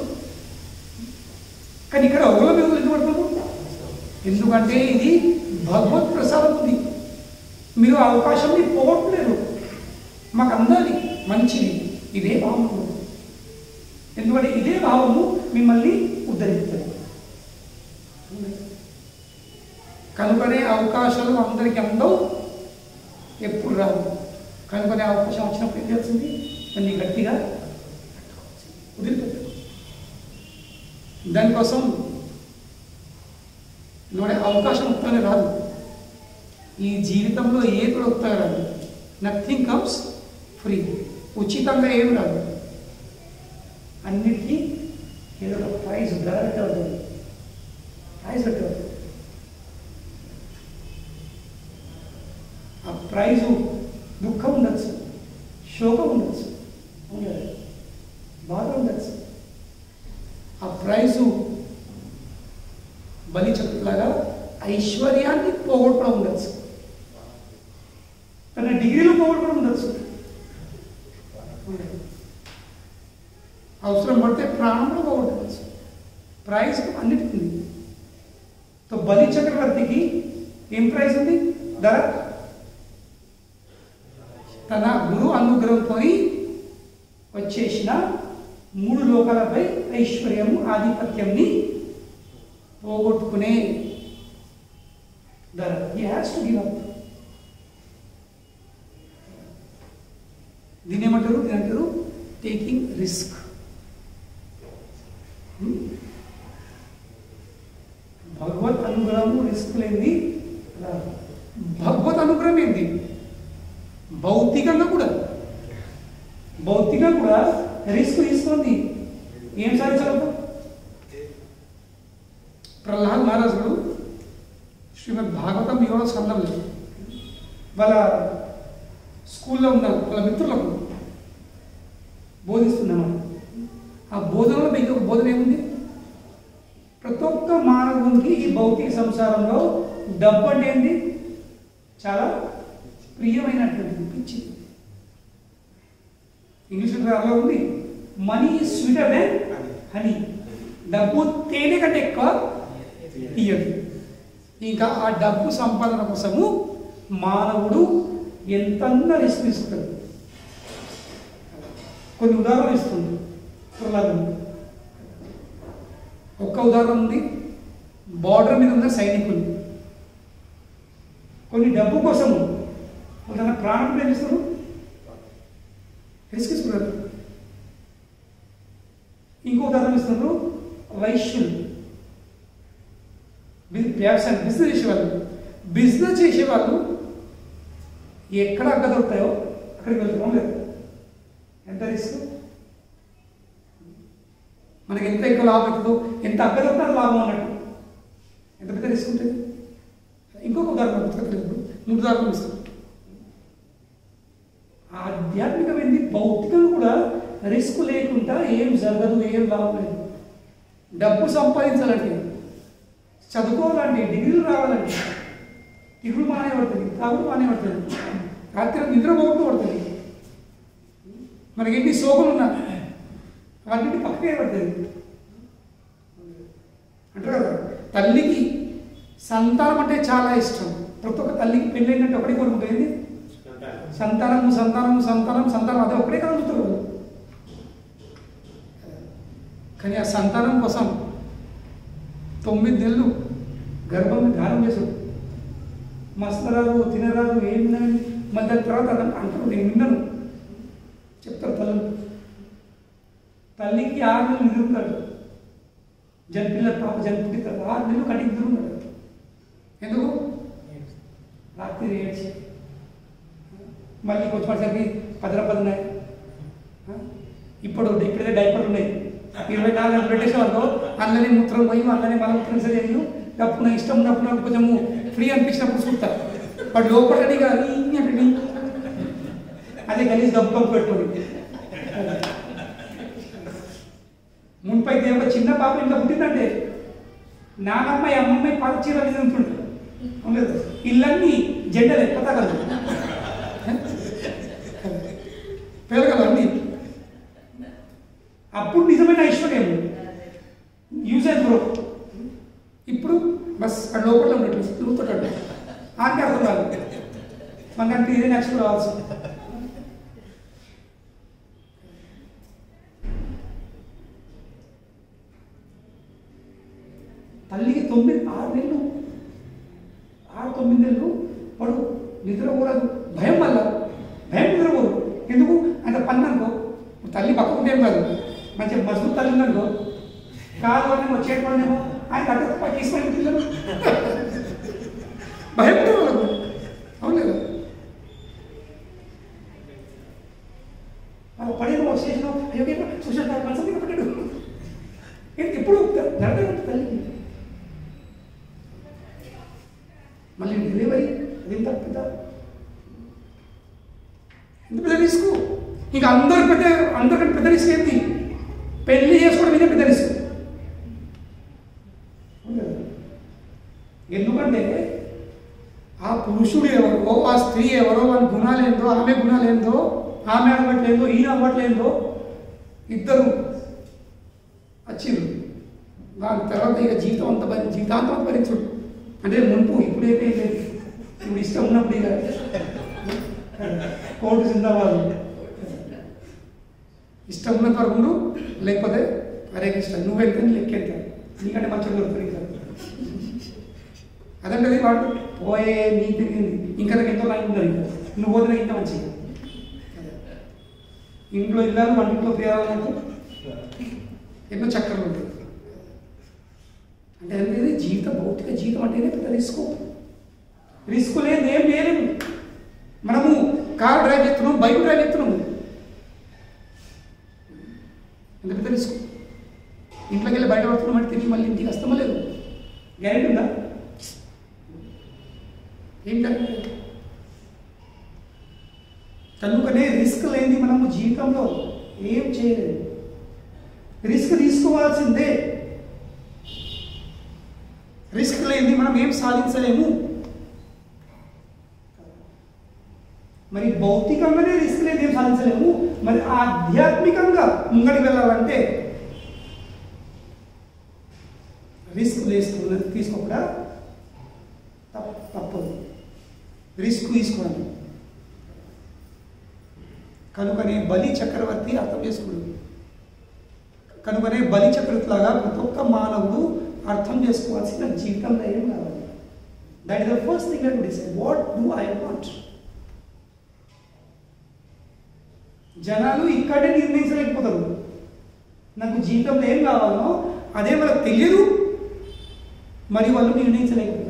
కానీ ఇక్కడ ఓల మీద ఎందుకు పడుతుంది ఎందుకంటే ఇది భగవత్ ప్రసాదం ఉంది మీరు ఆ అవకాశాన్ని పోగొట్టలేరు మాకు అందాలి మంచిది ఇదే భావం ఉంది. ఎందుకంటే ఇదే భావము మిమ్మల్ని ఉద్ధరిస్తుంది కనుకనే అవకాశాలు అందరికీ అందవు ఎప్పుడు రావు కనుకనే అవకాశం వచ్చినప్పుడు ఏం చేస్తుంది దాన్ని గట్టిగా వదిలిపెట్టు దానికోసం నోడే అవకాశం వస్తానే రాదు ఈ జీవితంలో ఏది కూడా వస్తా రాదు నథింగ్ కమ్స్ ఫ్రీ ఉచితంగా ఏం రాదు అన్నిటికీ ఏదో ఒక ప్రైజ్ ధర పెట్టవద్దు ప్రైజ్ పెట్టవద్దు ఆ ప్రైజు దుఃఖం ఉండొచ్చు శోకం ఉండొచ్చు ఉండదు బాధ ఉండొచ్చు ఆ ప్రైజు బలి చెప్పులాగా ఐశ్వర్యాన్ని పోగొట్టడం ఉండొచ్చు తన డిగ్రీలు పోగొట్టడం ఉండొచ్చు అవసరం పడితే ప్రాణంలో పోగొట్టవచ్చు ప్రైజ్ అన్నిటికీ ఉంది తో బలి చక్రవర్తికి ఏం ప్రైజ్ ఉంది ధర తన గురు అనుగ్రహంతో వచ్చేసిన మూడు లోకాలపై ఐశ్వర్యము ఆధిపత్యంని పోగొట్టుకునే ధర he has to give up దీన్ని ఏమంటారు దీని అంటారు టేకింగ్ రిస్క్ భగవత్ అనుగ్రహము రిస్క్ లేనిది రాదు. భగవత్ అనుగ్రహం ఏంటి భౌతికంగా కూడా భౌతికంగా కూడా రిస్క్ తీసుకుంది ఏం సాధించాలి ప్రహ్లాద్ మహారాజుడు శ్రీమద్ భాగవతం యోగ స్కందంలో వాళ్ళ స్కూల్లో ఉన్న వాళ్ళ మిత్రులకు బోధిస్తున్నాను ఆ బోధనలో మీకు ఒక బోధన ఏముంది ప్రతి ఒక్క మానవునికి ఈ భౌతిక సంసారంలో డబ్బు అంటే ఏంటి చాలా ప్రియమైనటువంటి పిచ్చి ఇంగ్లీష్ అలా ఉంది మనీ స్వీటర్ దెన్ హనీ డబ్బు తేనె కంటే ఎక్కువ తీయదు ఇంకా ఆ డబ్బు సంపాదన కోసము మానవుడు ఎంతన్నా రిస్క్ తీసుకుంటాడు కొన్ని ఉదాహరణలు ఇస్తుంది ప్రహ్లాదం ఒక్క ఉదాహరణ ఉంది బార్డర్ మీద ఉన్న సైనికులు కొన్ని డబ్బు కోసము వాళ్ళు తన ప్రాణం ప్రేమిస్తారు రిస్క్ ఇస్తున్నారు ఇంకో ఉదాహరణ ఇస్తున్నారు వైశ్యులు బి- వ్యవసాయం బిజినెస్ చేసేవాళ్ళు బిజినెస్ చేసేవాళ్ళు ఎక్కడ అగ్గ దొరుకుతాయో అక్కడికి వెళ్తున్నాం లేదు ఎంత రిస్క్ మనకి ఎంత ఎక్కువ లాభం అవుతుందో ఎంత అగ్గ దొరుకుతుందో అంత లాభం అన్నట్టు ఎంత పెద్ద రిస్క్ ఉంటుంది ఇంకొక ఉదాహరణ పుస్తకం మూడు ఉదాహరణలు ఇస్తాం ఆధ్యాత్మికమైనది భౌతికంగా కూడా రిస్క్ లేకుండా ఏం జరగదు ఏం లాభం లేదు డబ్బు సంపాదించాలంటే చదువుకోవాలంటే డిగ్రీలు రావాలంటే డిగ్రీలు బాగానే పడుతుంది తాగుడు బాగానే పడుతుంది రాత్రి నిద్ర పోగొట్టు పడుతుంది మనకి ఎన్ని సోకులు ఉన్నా వాటిని పక్కకే పడుతుంది అంటారు కదా తల్లికి సంతానం అంటే చాలా ఇష్టం ప్రతి ఒక్క తల్లికి పెళ్ళైనట్టు ఒకటి కోరుకుంటుంది సంతానము సంతానము సంతానం సంతానం అదే ఒకటే కలుగుతారు వాళ్ళు. కానీ ఆ సంతానం కోసం తొమ్మిది నెలలు గర్భం ధారం చేశాడు మస్తరాదు తినరాదు ఏం తినని మళ్ళీ దాని తర్వాత అదంతా అంటారు నేను విన్నాను చెప్తారు తల్లు తల్లికి ఆరు నెలలు నిద్రుంటాడు జన్పిల్ల పాప జన్పుటి తర్వాత ఆరు నెలలు కడిగి నిద్రున్నాడు ఎందుకు రాత్రి ఏడ్చి మళ్ళీ కొంచెం పడిసరికి పదర పది ఉన్నాయి ఆ? ఇప్పుడు ఇప్పుడైతే డైపర్లు ఉన్నాయి ఇరవై నాలుగు గంటలు పెట్టేసే వాళ్ళు అందులోనే మూత్రం పోయి అందులోనే మలమూత్రం సరే అప్పుడు నాకు ఇష్టం ఉన్నప్పుడు నాకు కొంచెము ఫ్రీ అనిపించినప్పుడు చూస్తా వాడు లోపలని కానీ అంటే అదే గలీజ్ డబ్బు డబ్బు పెట్టుకోండి మున్పైతే ఒక చిన్న పాప ఇంట్లో పుట్టిందంటే నానమ్మాయి అమ్మమ్మాయి పాత చీర మీద ఉంటుండే అవును ఇల్లన్నీ జెండలే పతాకాలు పెరగలు అన్ని అప్పుడు నిజమైన ఐశ్వర్యం యూజ్ అండ్ గ్రో ఇప్పుడు బస్ అక్కడ లోపల ఉన్నట్టు తిరుగుతుంటాడు ఆంటీ అర్థం కాదు మనకంటే ఇదే నెక్స్ట్ రావాల్సి తల్లికి తొమ్మిది ఆరు నెలలు ఆరు తొమ్మిది నెలలు వాడు నిద్రపోరాదు భయం వల్ల భయం నిద్రపోరు ఎందుకు అంత పని అనుకో తల్లి పక్కకుంటే ఏం కాదు మంచిగా మజబూత్ తల్లి ఉందనుకో కాదు అని వచ్చేటోళ్ళేమో ఆయన కట్ట తీసుకొని పిల్లలు భయం ఉంటుంది వాళ్ళకు అవును లేదా వాళ్ళు పడిన వచ్చేసిన అయ్యో సోషల్ మనసు మీద పడ్డాడు ఏంటి ఎప్పుడు ధరణ తల్లికి మళ్ళీ డెలివరీ అది ఎంత పెద్ద ఎంత పెద్ద రిస్క్ ఇంకా అందరు పెద్ద అందరికంటే పెద్ద రిస్క్ ఏంటి పెళ్లి చేసుకోవడం ఇదే పెద్ద రిస్క్ ఎందుకంటే ఆ పురుషుడు ఎవరో ఆ స్త్రీ ఎవరో వాళ్ళ గుణాలు ఏందో ఆమె గుణాలు ఏందో ఆమె అవ్వట్లేదో ఈయన అవ్వట్లేదో ఇద్దరు వచ్చిండ్రు దాని తర్వాత ఇక జీవితం అంత భరి జీవితాంతం భరించుడు అంటే మునుపు ఇప్పుడైతే లేదు ఇప్పుడు ఇష్టం ఉన్నప్పుడు ఇక కోర్టు జిందాబాద్ ఇష్టం ఉన్నంత వరకు ఉండు లేకపోతే హరే కృష్ణ నువ్వు వెళ్తే లెక్క వెళ్తా నీకంటే మంచిగా దొరుకుతుంది కదా అదంటే వాడు పోయే నీ తిరిగింది ఇంకా నాకు ఎంతో లైన్ ఉండదు ఇంకా నువ్వు పోతే ఇంకా మంచిగా ఇంట్లో ఇల్లాలు వంటింట్లో పేరాలంటే ఎన్నో చక్రాలు ఉంటాయి అంటే అనేది జీవితం భౌతిక జీవితం అంటేనే పెద్ద రిస్క్ రిస్క్ లేదు ఏం లేలేము మనము కార్ డ్రైవ్ చేస్తున్నాం బైక్ డ్రైవ్ చేస్తున్నాము ఎంత పెద్ద రిస్క్ ఇంట్లోకి వెళ్ళి బయట పడుతున్నాం అంటే తిరిగి మళ్ళీ ఇంటికి వస్తామో లేదు గ్యారెంటీ ఉందా ఏం గ్యారెంటీ లేదు. కనుకనే రిస్క్ లేని మనము జీవితంలో ఏం చేయలేదు రిస్క్ తీసుకోవాల్సిందే రిస్క్ లేని మనం ఏం సాధించలేము మరి భౌతికంగానే రిస్క్ లేని ఏం సాధించలేము మరి ఆధ్యాత్మికంగా ముంగడికి వెళ్ళాలంటే రిస్క్ తీసుకున్న తీసుకోకుండా తప్ప తప్పదు రిస్క్ తీసుకోవడం కనుకనే బలి చక్రవర్తి అర్థం చేసుకున్నాడు కనుకనే బలి చక్రవర్తి లాగా ప్రతి ఒక్క మానవుడు అర్థం చేసుకోవాల్సిన జీవితం ధైర్యం కావాలి that is the first thing I decide what do I want జనాలు ఇక్కడే నిర్ణయించలేకపోతారు నాకు జీవితంలో ఏం కావాలో అదే వాళ్ళకి తెలియదు మరి వాళ్ళు నిర్ణయించలేకపోతారు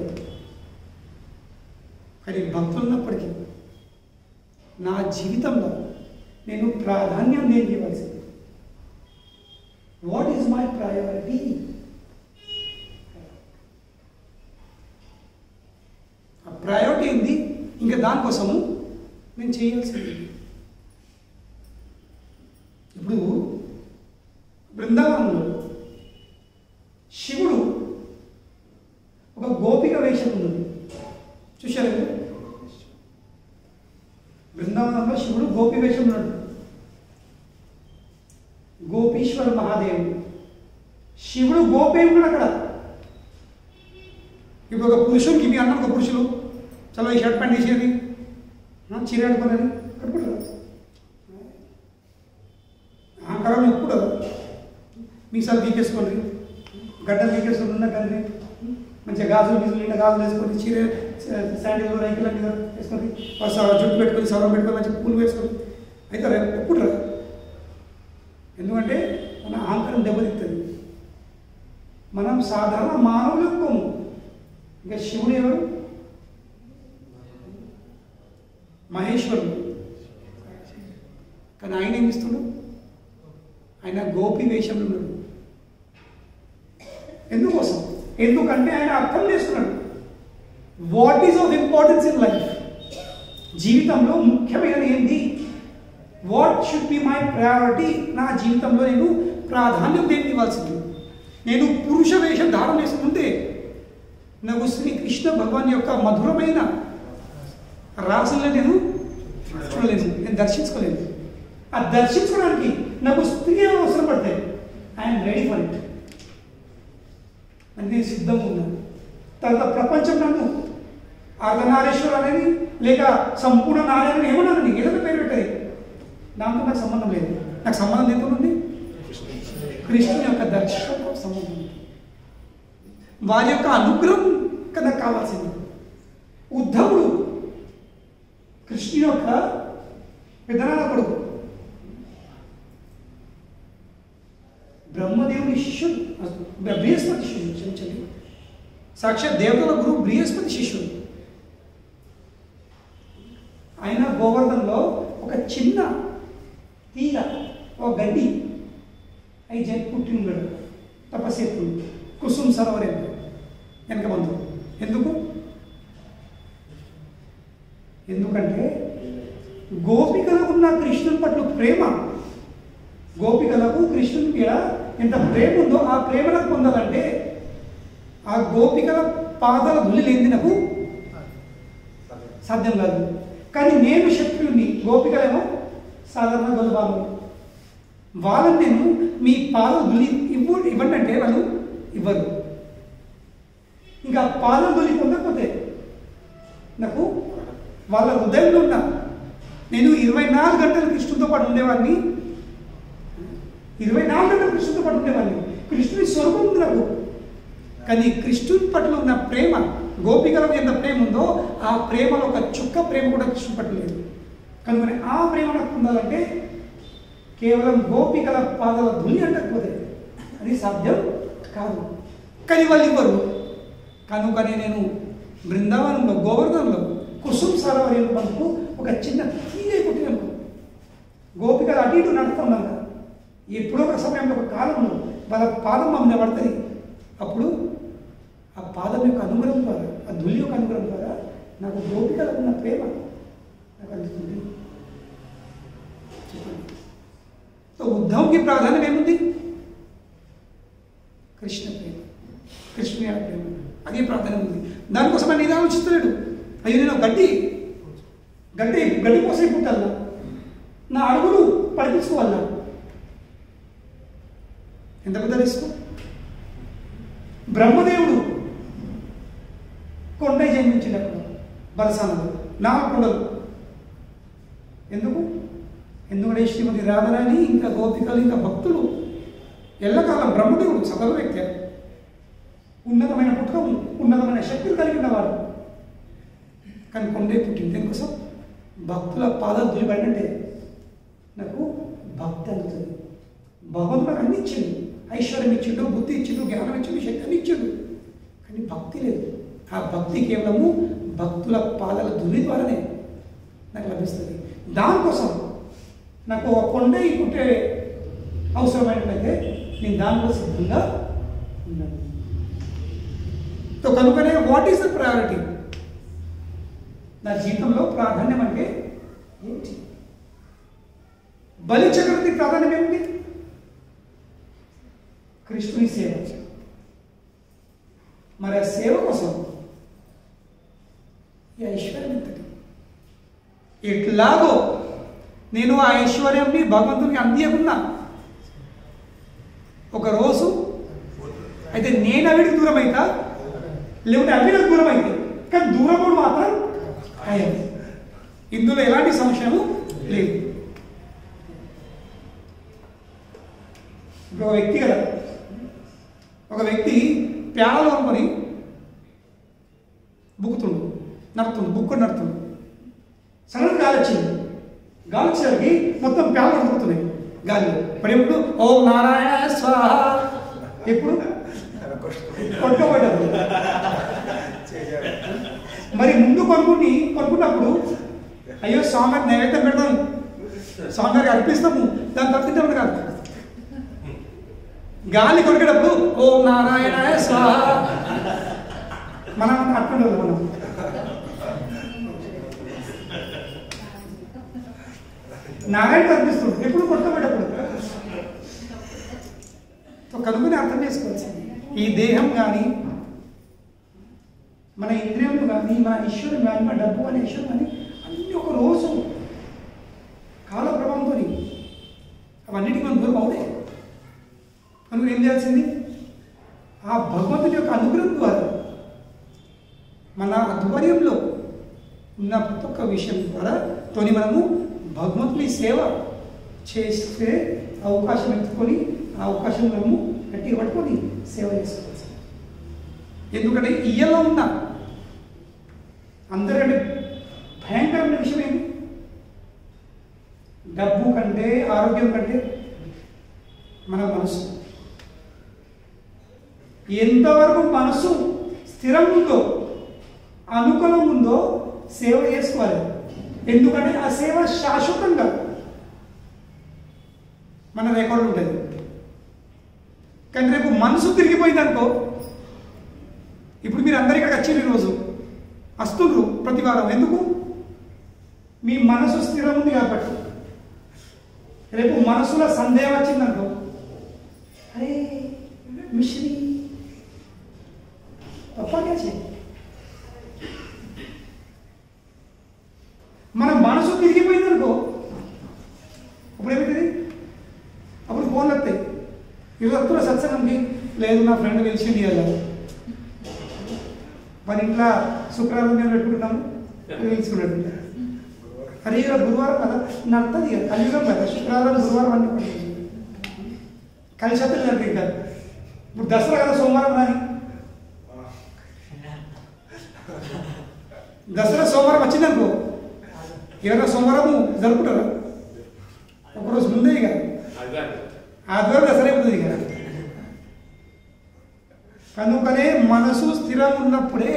కానీ భక్తులు ఉన్నప్పటికీ నా జీవితంలో నేను ప్రాధాన్యం నేను ఇవ్వాల్సింది వాట్ ఈజ్ మై ప్రయారిటీ ఆ ప్రయారిటీ ఏంది ఇంకా దానికోసము నేను చేయాల్సింది ఇప్పుడు బృందావనంలో శివుడు ఒక గోపిక వేషం ఉన్నది చూశారు మీరు? బృందావనంలో శివుడు గోపి వేషం ఉన్నాడు గోపీశ్వర మహాదేవుడు శివుడు గోపే ఉన్నాడు అక్కడ ఇప్పుడు ఒక పురుషుడికి మీ అన్న ఒక పురుషులు చలో ఈ షర్ట్ ప్యాంట్ వేసేది చీర కట్టుకున్నది కట్టుకుంటారు అహంకారం ఎప్పుడు మీసాలు తీకేసుకోండి గడ్డలు తీకేసుకొని ఉన్న కంది మంచిగా గాజులు గీజులు నిండా గాజులు వేసుకొని చీర శాండిల్ రైకులు అన్ని వేసుకొని ఆ స- జుట్టు పెట్టుకొని సవరం పెట్టుకొని మంచిగా పూలు వేసుకొని అయితే రేపు ఎప్పుడు రా ఎందుకంటే మన అహంకారం దెబ్బతిస్తుంది మనం సాధారణ మానవులు ఎక్కువము ఇంకా శివుడు ఎవరు మహేశ్వరుడు కానీ ఆయన ఏం ఇస్తున్నాడు ఆయన గోపి వేషంలో ఉన్నాడు ఎందుకోసం ఎందుకంటే ఆయన అర్థం చేసుకున్నాడు what is of importance in life జీవితంలో ముఖ్యమైనది ఏంటి what should be my priority నా జీవితంలో నేను ప్రాధాన్యం దేనికి ఇవ్వాల్సింది నేను పురుష వేషం ధారణ చేసుకుంటే నాకు శ్రీకృష్ణ భగవాన్ యొక్క మధురమైన రాసులను నేను చూడలేదు నేను దర్శించుకోలేదు ఆ దర్శించుకోవడానికి నాకు స్త్రీ అవసరం పడతాయి ఐఎమ్ రెడీ ఫర్ ఇట్ అని నేను సిద్ధంగా ఉన్నాను తర్వాత ప్రపంచం నన్ను అర్ధనారీశ్వరు అనేది లేక సంపూర్ణ నారాయణ ఏమన్నానండి ఏదైనా పేరు పెట్టేది దాంతో నాకు సంబంధం లేదు నాకు సంబంధం ఎంత ఉంది కృష్ణుని యొక్క దర్శనం సంబంధం ఉంది వారి యొక్క అనుగ్రహం కదా కావాల్సింది ఉద్ధవుడు కృష్ణుని యొక్క పెద్దనాన్న కొడుకు బ్రహ్మదేవుని శిష్యుడు బృహస్పతి శిష్యుడు క్షమించండి సాక్షాత్ దేవతల గురువు బృహస్పతి శిష్యుడు ఆయన గోవర్ధన్లో ఒక చిన్న తీగ ఒక గడ్డి అయి జరి పుట్టి ఉన్నాడు తపస్సు కుసుమ్ సరోవరం వెనక బంధు ఎందుకు ఎందుకంటే గోపికలకు ఉన్న కృష్ణుని పట్ల ప్రేమ గోపికలకు కృష్ణుని మీద ఎంత ప్రేమ ఉందో ఆ ప్రేమను పొందాలంటే ఆ గోపికల పాదాల ధులి లేనిది నాకు సాధ్యం కాదు కానీ నేను శక్తుని గోపికలేమో సాధారణ గొలబాలు వాళ్ళని నేను మీ పాదం ధులి ఇవ్వు ఇవ్వండి అంటే వాళ్ళు ఇవ్వరు ఇంకా పాదం ధులి పొందకపోతే నాకు వాళ్ళ హృదయంలో ఉన్న నేను ఇరవై నాలుగు గంటలు కృష్ణుతో పాటు ఉండేవాడిని ఇరవై నాలుగు గంటలు కృష్ణుతో పాటు ఉండేవాడిని కృష్ణుని స్వరూపం ఉంది నాకు కానీ కృష్ణుని పట్ల ఉన్న ప్రేమ గోపికలకు ఎంత ప్రేమ ఉందో ఆ ప్రేమలో ఒక చుక్క ప్రేమ కూడా కృష్ణుని పట్ల లేదు కనుక ఆ ప్రేమ నాకు పొందాలంటే కేవలం గోపికల పాదాల ధుని అంటకపోతే అది సాధ్యం కాదు కానీ వాళ్ళు ఇవ్వరు కనుకనే నేను బృందావనంలో గోవర్ధనంలో కుసుమ్ సరోవరి మనకు ఒక చిన్న తీయ పుట్టినప్పుడు గోపికలు అటు ఇటు నడుస్తున్నాం కదా ఎప్పుడో ఒక సమయంలో ఒక కాలంలో వాళ్ళ పాదం మమ్మల్ని పడుతుంది అప్పుడు ఆ పాదం యొక్క అనుగ్రహం ద్వారా ఆ ధులి యొక్క అనుగ్రహం ద్వారా నాకు గోపికలకు ఉన్న ప్రేమ నాకు అందుతుంది చెప్పండి సో ఉద్ధవ్కి ప్రాధాన్యం ఏముంది కృష్ణ ప్రేమ కృష్ణుని యొక్క ప్రేమ అదే ప్రాధాన్యం ఉంది దానికోసం ఆయన ఇది ఆలోచిస్తలేడు అయ్యో నేను గడ్డి గడ్డి గడ్డి కోసం పుట్టాలా నా అడుగులు పడిపించుకోవాలా ఎంత పెద్ద రిస్క్ బ్రహ్మదేవుడు కొండ జన్మించినప్పుడు బలసానలు నాలుగు కొండలు ఎందుకు ఎందుకంటే శ్రీమతి రాధరాని ఇంకా గోపికలు ఇంకా భక్తులు ఎల్లకాలం బ్రహ్మదేవుడు సదవ వ్యక్తి ఉన్నతమైన పుట్టుకం ఉన్నతమైన శక్తులు కలిగి ఉన్నవాడు కానీ కొండే పుట్టింది దేనికోసం భక్తుల పాదాలు దులిపడినట్టే నాకు భక్తి అందుతుంది భగవంతుడు నాకు అన్ని ఇచ్చిండు ఐశ్వర్యం ఇచ్చిండు బుద్ధి ఇచ్చిండు జ్ఞానం ఇచ్చిండు శక్తిని ఇచ్చిండు కానీ భక్తి లేదు ఆ భక్తి కేవలము భక్తుల పాదాల ధుని ద్వారానే నాకు లభిస్తుంది దానికోసం నాకు ఒక కొండ పుట్టే అవసరమైనట్లయితే నేను దానిలో సిద్ధంగా ఉన్నాను సో కనుకనే వాట్ ఈస్ ద ప్రయారిటీ నా జీవితంలో ప్రాధాన్యం అంటే ఏంటి బలి చక్రవర్తి ప్రాధాన్యం ఏమిటి కృష్ణుని సేవ మరి ఆ సేవ కోసం ఈ ఐశ్వర్యం ఎంతటి ఎట్లాగో నేను ఆ ఐశ్వర్యాన్ని భగవంతునికి అందియకున్నా ఒక రోజు అయితే నేను అవిడికి దూరం అవుతా లేకుంటే అవి నాకు దూరం అయితే కానీ దూరం మాత్రం ఖాయం ఇందులో ఎలాంటి సంశయము లేదు ఇప్పుడు ఒక వ్యక్తి కదా ఒక వ్యక్తి ప్యాలలో అనుకొని బుక్కుతుండు నడుతుండు బుక్కు నడుతుండు సడన్ గాలి వచ్చింది గాలి వచ్చేసరికి మొత్తం ప్యాలు నడుపుతున్నాయి గాలి మరి ఎప్పుడు ఓం నారాయణ స్వాహ ఎప్పుడు కొట్టుకోబడ్డారు మరి ముందు కొనుక్కుని కొనుక్కున్నప్పుడు అయ్యో స్వామి నైవేద్యం పెడతాం స్వామి గారికి అర్పిస్తాము దాని తర్వాత తింటాము కాదు గాలి కొరికేటప్పుడు ఓం నారాయణ స్వాహ మనం అట్టుకుంటాం మనం నారాయణ కనిపిస్తుంది ఎప్పుడు కొట్టుకోబెట్టప్పుడు సో కనుగొని అర్థం చేసుకోవాల్సింది ఈ దేహం కానీ మన ఇంద్రియములు కానీ మన ఈశ్వరం కానీ మన డబ్బు అనే ఈశ్వరం కానీ అన్ని ఒక రోజు కాల ప్రభావంతో అవన్నిటికీ మనం దూరం అవుతాయి కనుక ఏం చేయాల్సింది ఆ భగవంతుడి యొక్క అనుగ్రహం ద్వారా మన ఆధ్వర్యంలో ఉన్న ప్రతి ఒక్క విషయం ద్వారా తోని మనము భగవంతుని సేవ చేస్తే అవకాశం ఎత్తుకొని ఆ అవకాశం మనము గట్టిగా పట్టుకొని సేవ చేసుకోవాల్సింది ఎందుకంటే ఇయ్యలో ఉన్న అందరికంటే భయంకరమైన విషయం ఏంటి డబ్బు కంటే ఆరోగ్యం కంటే మన మనసు ఎంతవరకు మనసు స్థిరం ఉందో అనుకూలం ఉందో సేవ చేసుకోవాలి ఎందుకంటే ఆ సేవ శాశ్వతంగా మన రికార్డు ఉంటుంది కానీ రేపు మనసు తిరిగిపోయింది అనుకో ఇప్పుడు మీరు అందరు ఇక్కడికి వచ్చారు ఈరోజు వస్తుండ్రు ప్రతి వారం ఎందుకు మీ మనసు స్థిరం ఉంది కాబట్టి రేపు మనసులో సందేహం వచ్చిందనుకో అరే మిశ్రీ పప్పా క్యాచే మన మనసు తిరిగిపోయింది అనుకో అప్పుడు ఏమవుతుంది అప్పుడు ఫోన్లు వస్తాయి ఇవి వస్తున్న సత్సంగంకి లేదు నా ఫ్రెండ్ గెలిచింది అలా మన ఇంట్లో శుక్రవారం మేము పెట్టుకుంటున్నాము గెలుచుకున్నాడు అరే ఇవాళ గురువారం కదా నడుతుంది కదా కలియుగం కదా శుక్రవారం గురువారం అన్ని పడుతుంది కలిసత్తులు జరిపించారు ఇప్పుడు దసరా కదా సోమవారం రాని దసరా సోమవారం వచ్చిందనుకో ఎవరైనా సోమవారం జరుపుకుంటారా ఒకరోజు ముందే ఇక అదిగారు ఆదివారం దసరా అయిపోతుంది ఇక కనుకనే మనసు స్థిరం ఉన్నప్పుడే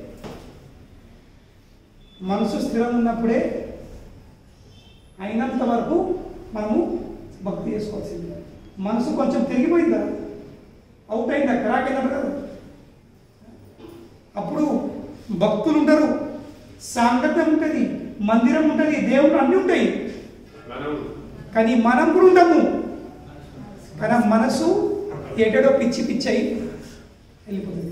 మనసు స్థిరం ఉన్నప్పుడే అయినంత వరకు మనము భక్తి చేసుకోవాల్సింది మనసు కొంచెం తిరిగిపోయిందా అవుట్ అయిందా క్రాక్ అయినప్పుడు కదా అప్పుడు భక్తులు ఉంటారు సాంగత్యం ఉంటుంది మందిరం ఉంటుంది దేవుడు అన్నీ ఉంటాయి మనం కానీ మనం కూడా ఉండము కానీ ఆ మనసు ఎటడో పిచ్చి పిచ్చి అయి వెళ్ళిపోతుంది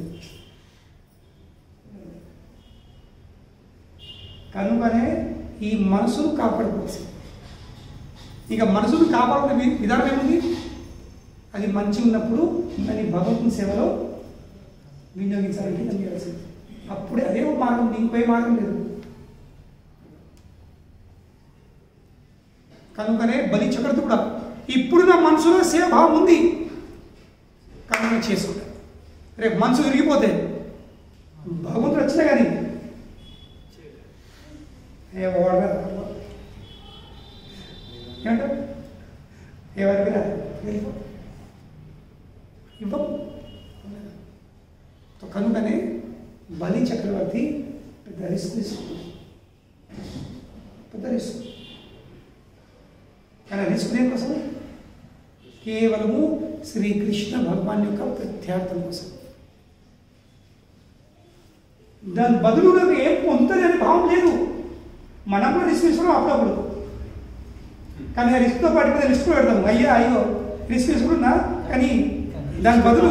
కనుకనే ఈ మనసును కాపాడుకోవచ్చు ఇక మనసును కాపాడుకునే వి- విధానం ఏముంది అది మంచి ఉన్నప్పుడు దాన్ని భగవంతుని సేవలో వినియోగించాలంటే దాన్ని చేయాల్సింది అప్పుడే అదే ఒక మార్గం ఉంది, ఇంకో ఏ మార్గం లేదు కనుకనే బలి చక్రవర్తి కూడా ఇప్పుడు నా మనసులో సేవభావం ఉంది కనుక నేను చేసుకుంటా రేపు మనసు విరిగిపోతే భగవంతుడు వచ్చినా కానీ ఏ వాడగా ఏమంటారు ఎవరికి రాదు వెళ్ళిపో. ఇవ్వం సో కనుకనే బలి చక్రవర్తి పెద్ద రిస్క్ తీసుకుంటుంది పెద్ద రిస్క్ కానీ రిస్క్ దేనికోసం కేవలము శ్రీకృష్ణ భగవాన్ యొక్క ప్రత్యార్థం కోసం దాని బదులు నాకు ఏం పొందుతుంది అనే భావం లేదు మనం కూడా రిస్క్ తీసుకున్నాం అప్పుడప్పుడు కానీ ఆ రిస్క్తో పాటు కూడా రిస్క్ పెడతాము అయ్యా అయ్యో రిస్క్ తీసుకున్నా కానీ దాని బదులు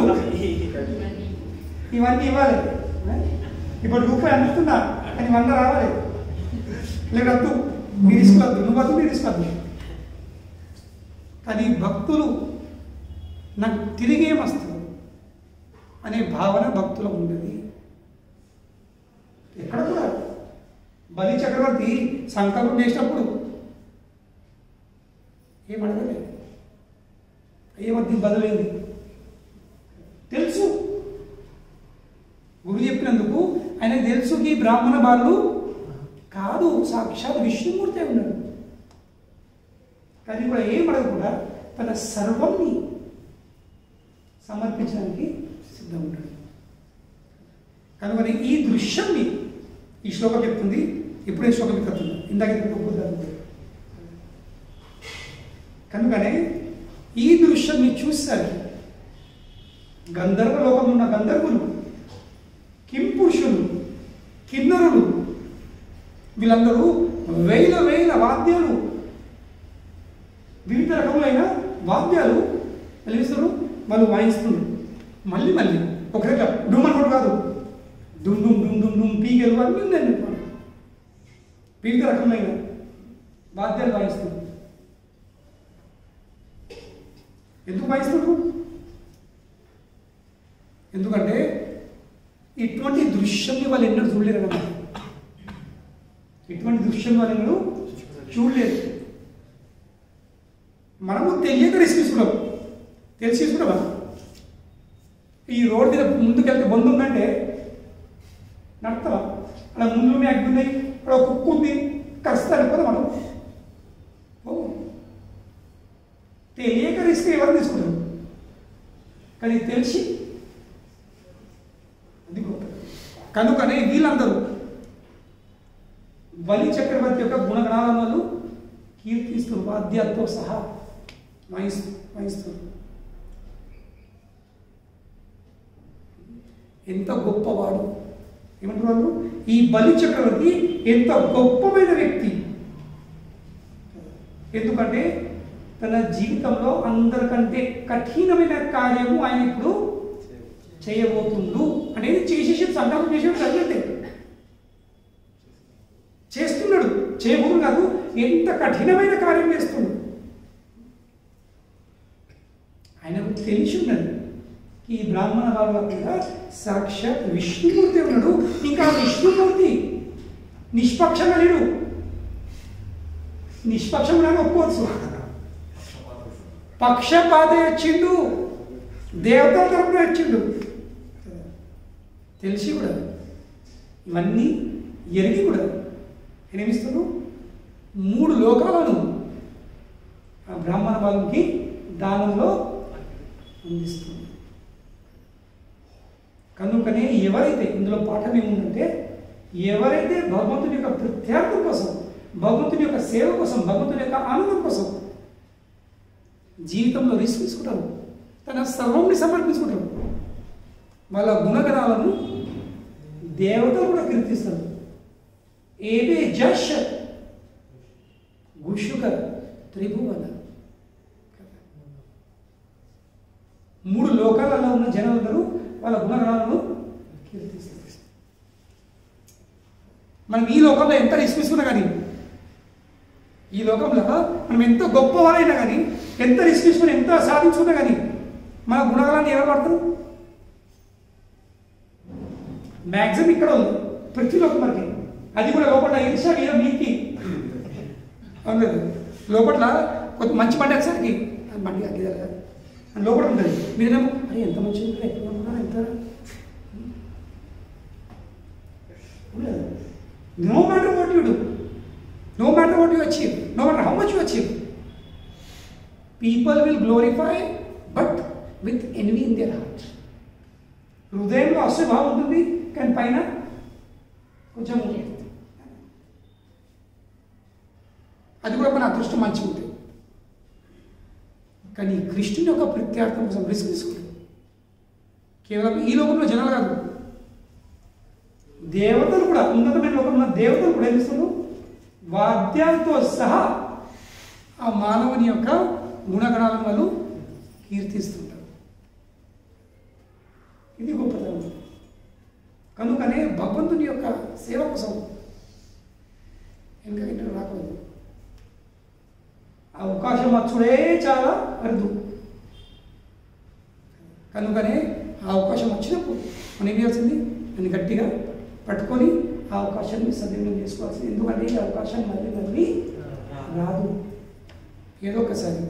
ఇవన్నీ ఇవ్వాలి ఇప్పుడు రూపాయి అందుతున్నా కానీ వంద రావాలి లేదద్దు మీ రిస్క్ వద్దు నువ్వు వద్దు మీ రిస్క్ వద్దు కానీ భక్తులు నాకు తిరిగి ఏమొస్తుంది అనే భావన భక్తులు ఉండదు ఎక్కడ కూడా బలి చక్రవర్తి సంకల్పం చేసినప్పుడు ఏమడగలేదు ఏమద్ది బదులైంది తెలుసు గురు చెప్పినందుకు ఆయన తెలుసు ఈ బ్రాహ్మణ బాలు కాదు సాక్షాత్ విష్ణుమూర్తి ఉన్నాడు కానీ కూడా ఏం అడగకుండా తన సర్వంని సమర్పించడానికి సిద్ధం ఉంటాడు కనుక ఈ దృశ్యంని ఈ శ్లోకం చెప్తుంది ఇప్పుడే శ్లోకం ఎక్కుతుంది ఇందాక చెప్పుకుంటుంది కనుకనే ఈ దృశ్యాన్ని చూస్తారు గంధర్వ లోకంలో ఉన్న గంధర్వులు కింపురుషులు కిన్నరులు వీళ్ళందరూ వేల వేల వాద్యాలు వివిధ రకములైన వాద్యాలు వెలిగిస్తారు వాళ్ళు వాయిస్తున్నారు మళ్ళీ మళ్ళీ ఒకరే డుమ్ అనుకోడు కాదు డుమ్ డుమ్ డుమ్ డుమ్ డుమ్ పీగలు అన్నీ ఉన్నాయి వివిధ రకములైన వాద్యాలు వాయిస్తున్నారు ఎందుకు వాయిస్తున్నారు ఎందుకంటే ఇటువంటి దృశ్యంని వాళ్ళు ఎన్నడూ చూడలేరు అన్నమాట ఇటువంటి దృశ్యం వాళ్ళు ఎన్నడూ చూడలేరు మనము తెలియక రిస్క్ తీసుకున్నాం తెలిసి తీసుకున్నామా ఈ రోడ్ మీద ముందుకెళ్తే బంధు ఉందంటే నడతావా అలా ముందు ఉన్నాయి అగ్గి ఉన్నాయి అక్కడ ఒక కుక్కు ఉంది కస్తాను కదా మనం ఓ తెలియక రిస్క్ ఎవరు తీసుకుంటారు కానీ తెలిసి అది గొప్ప కనుకనే వీళ్ళందరూ బలి చక్రవర్తి యొక్క గుణగణాలను వాళ్ళు కీర్తిస్తూ వాద్యాలతో సహా వాయిస్తూ వాయిస్తారు ఎంత గొప్పవాడు ఏమంటారు వాళ్ళు ఈ బలి చక్రవర్తి ఎంత గొప్పమైన వ్యక్తి ఎందుకంటే తన జీవితంలో అందరికంటే కఠినమైన కార్యము ఆయన ఇప్పుడు చేయబోతుండు అనేది చేసేసి సంకల్పం చేసేది చదివితే చేస్తున్నాడు చేయబోతుడు కాదు ఎంత కఠినమైన కార్యం చేస్తున్నాడు ఆయనకు తెలిసి ఉన్నది ఈ బ్రాహ్మణ వాళ్ళ మీద సాక్షాత్ విష్ణుమూర్తి ఉన్నాడు ఇంకా విష్ణుమూర్తి నిష్పక్షంగా లేడు నిష్పక్షంగా ఒప్పుకోవచ్చు పక్షపాత వచ్చిండు దేవతల తరపున వచ్చిండు తెలిసి కూడా ఇవన్నీ ఎరిగి కూడా ఏమిస్తున్నాడు మూడు లోకాలను ఆ బ్రాహ్మణ వాళ్ళకి దానంలో అందిస్తుంది కనుకనే ఎవరైతే ఇందులో పాఠం ఏముందంటే ఎవరైతే భగవంతుని యొక్క ప్రత్యార్థం కోసం భగవంతుని యొక్క సేవ కోసం భగవంతుని యొక్క ఆనందం కోసం జీవితంలో రిస్క్ తీసుకుంటారు తన సర్వంని సమర్పించుకుంటారు వాళ్ళ గుణగణాలను దేవతలు కూడా కీర్తిస్తారు ఏవే జష్ గుషుక త్రిభువన మూడు లోకాలలో ఉన్న జనాలందరూ వాళ్ళ గుణగణాలను కీర్తిస్తారు మనం ఈ లోకంలో ఎంత రిస్క్ తీసుకున్నా కానీ ఈ లోకంలో మనం ఎంత గొప్పవారైనా కానీ ఎంత రిస్క్ తీసుకుని ఎంత సాధించుకున్నా కానీ మన గుణగణాన్ని ఎవరు పడతారు మ్యాక్సిమం ఇక్కడ ఉంది పృథ్వీలోకి మనకి అది కూడా లోపల ఈర్ష మీద మీకి అవును లోపల కొంత మంచి బండి వచ్చేసరికి అది బండి అగ్గి అని లోపల ఉంటుంది మీరేమో అరే ఎంత మంచి ఉంటుంది ఎక్కడ ఉన్నా ఎంత no matter what you do no matter what you achieve no matter how much you achieve people will glorify but with envy in their heart హృదయంలో అసలు ఉంటుంది కానీ పైన కొంచెం అది కూడా మన అదృష్టం మంచిగా ఉంటుంది కానీ కృష్ణుని యొక్క ప్రత్యార్థం కోసం రిస్క్ తీసుకుంటాడు కేవలం ఈ లోకంలో జనాలు కాదు దేవతలు కూడా ఉన్నతమైన లోకంలో దేవతలు కూడా ఏమిస్తారు వాద్యాలతో సహా ఆ మానవుని యొక్క గుణగణాలను వాళ్ళు కీర్తిస్తుంటారు ఇది గొప్పతనం కనుకనే భగవంతుని యొక్క సేవ కోసం ఇంకా ఇంటర్ రాకూడదు అవకాశం వచ్చుడే చాలా అరుదు కనుకనే ఆ అవకాశం వచ్చినప్పుడు మనం ఏం చేయాల్సింది దాన్ని గట్టిగా పట్టుకొని ఆ అవకాశాన్ని సద్వినియోగం చేసుకోవాల్సింది ఎందుకంటే ఈ అవకాశం మళ్ళీ మళ్ళీ రాదు ఏదో ఒకసారి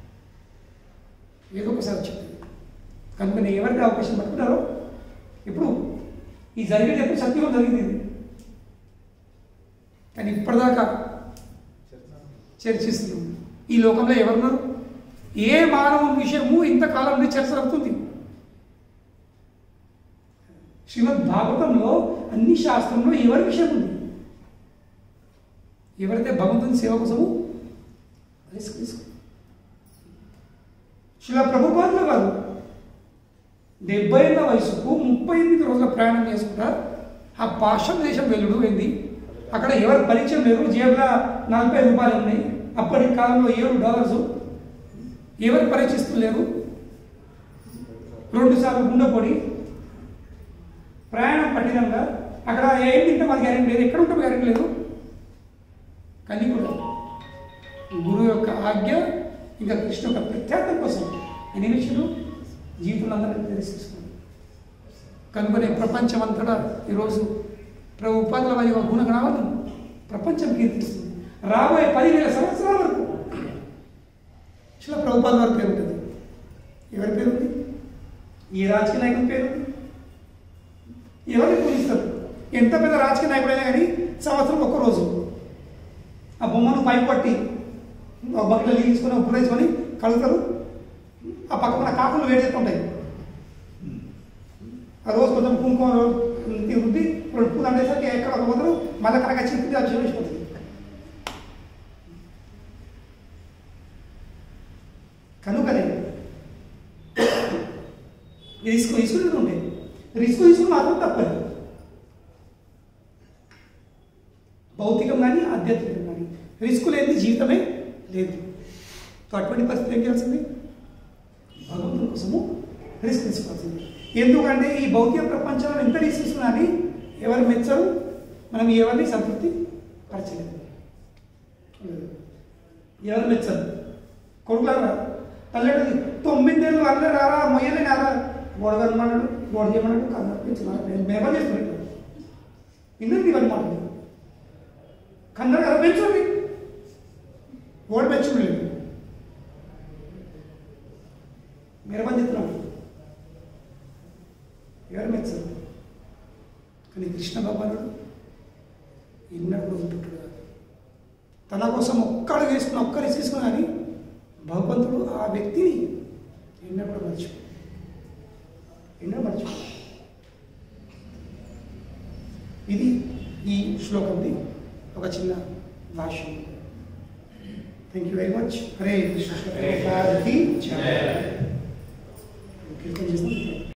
ఏదో ఒకసారి చెప్తుంది కనుక ఎవరికి అవకాశం పట్టుకున్నారో ఇప్పుడు ఈ జరిగేది ఎప్పుడు సత్యం జరిగింది ఇది కానీ ఇప్పటిదాకా చర్చిస్తున్నాం ఈ లోకంలో ఎవరున్నారు ఏ మానవుని విషయము ఇంతకాలం నుండి చర్చ జరుగుతుంది శ్రీమద్ భాగవతంలో అన్ని శాస్త్రంలో ఎవరి విషయం ఉంది ఎవరైతే భగవంతుని సేవ కోసము రిస్క్ తీసుకు శిల ప్రభుపాదుల వారు డెబ్బై ఏళ్ళ వయసుకు ముప్పై ఎనిమిది రోజుల ప్రయాణం చేసుకుంటా ఆ పాశ్చాత్య దేశం వెల్లుడు ఏంది అక్కడ ఎవరు పరిచయం లేరు జేబుల నలభై రూపాయలు ఉన్నాయి అప్పటి కాలంలో ఏడు డాలర్స్ ఎవరు పరిచయిస్తులేరు రెండు సార్లు గుండెపొడి ప్రయాణం కఠినంగా అక్కడ ఏం తింటే మాకు గ్యారెంటీ లేదు ఎక్కడ ఉంటాం గ్యారెంటీ లేదు కానీ కూడా గురువు యొక్క ఆజ్ఞ ఇంకా కృష్ణ యొక్క ప్రత్యేకత కోసం ఆయన ఏమి ఇచ్చాడు జీవితంలో అందరికీ తెలిసేసుకున్నాడు కనుకనే ప్రపంచం అంతటా ఈరోజు ప్రభు ఉపాధుల వారి యొక్క గుణగణాలను ప్రపంచం కీర్తిస్తుంది రాబోయే పదివేల సంవత్సరాల వరకు శిల ప్రభుపాద వారి పేరు ఉంటుంది ఎవరి పేరు ఉంది ఏ రాజకీయ నాయకుని పేరు ఉంది ఎవరిని పూజిస్తారు ఎంత పెద్ద రాజకీయ నాయకుడైనా కానీ సంవత్సరం ఒక్క రోజు ఆ బొమ్మను పైకి పట్టి ఆ బట్టలు తీసుకొని ఉప్పు వేసుకొని కలుగుతారు ఆ పక్క మన కాకులు వేడేస్తుంటాయి ఆ రోజు కొంచెం కుంకుమ రుద్ది రుద్ది రెండు పూలు అండేసరికి ఎక్కడ ఒక పోతారు మళ్ళీ కనుక చెప్పి అది చేసిపోతుంది కనుకనే రిస్క్ తీసుకుని ఉంటే రిస్క్ తీసుకుని మాత్రం తప్పదు భౌతికం కానీ ఆధ్యాత్మికం కానీ రిస్క్ లేని జీవితమే లేదు సో అటువంటి పరిస్థితి ఏం చేయాల్సింది భగవంతుని కోసము రిస్క్ తీసుకోవాల్సింది ఎందుకంటే ఈ భౌతిక ప్రపంచంలో ఎంత రిస్క్ తీసుకున్నా అని ఎవరు మెచ్చరు మనం ఎవరిని సంతృప్తి పరచలేదు ఎవరు మెచ్చరు కొడుకులారా తల్లిదండ్రులు తొమ్మిదేళ్ళు అల్లే రారా మొయ్యలే రారా గొడవమన్నాడు గొడవ చేయమన్నాడు కన్నడ మేమని చేస్తున్నాడు ఇందుకు ఇవన్నీ మాటలు కన్నడ కదా పెంచండి ఓడి పెంచడం లేదు మెరవందిస్తున్నాడు ఎవరు మెచ్చరు కానీ కృష్ణ భగవానుడు ఎన్నప్పుడు ఉంటుంటాడు కాదు తన కోసం ఒక్క అడుగు వేసుకుని ఒక్క రిస్క్ తీసుకుని కానీ భగవంతుడు ఆ వ్యక్తిని ఎన్నప్పుడు మర్చిపో ఎన్నో మర్చిపో ఇది ఈ శ్లోకంది ఒక చిన్న భాష్యం thank you very much Hare Krishna Hare ప్రభుపాదకి జయ. జయ. కీర్తన చేస్తాం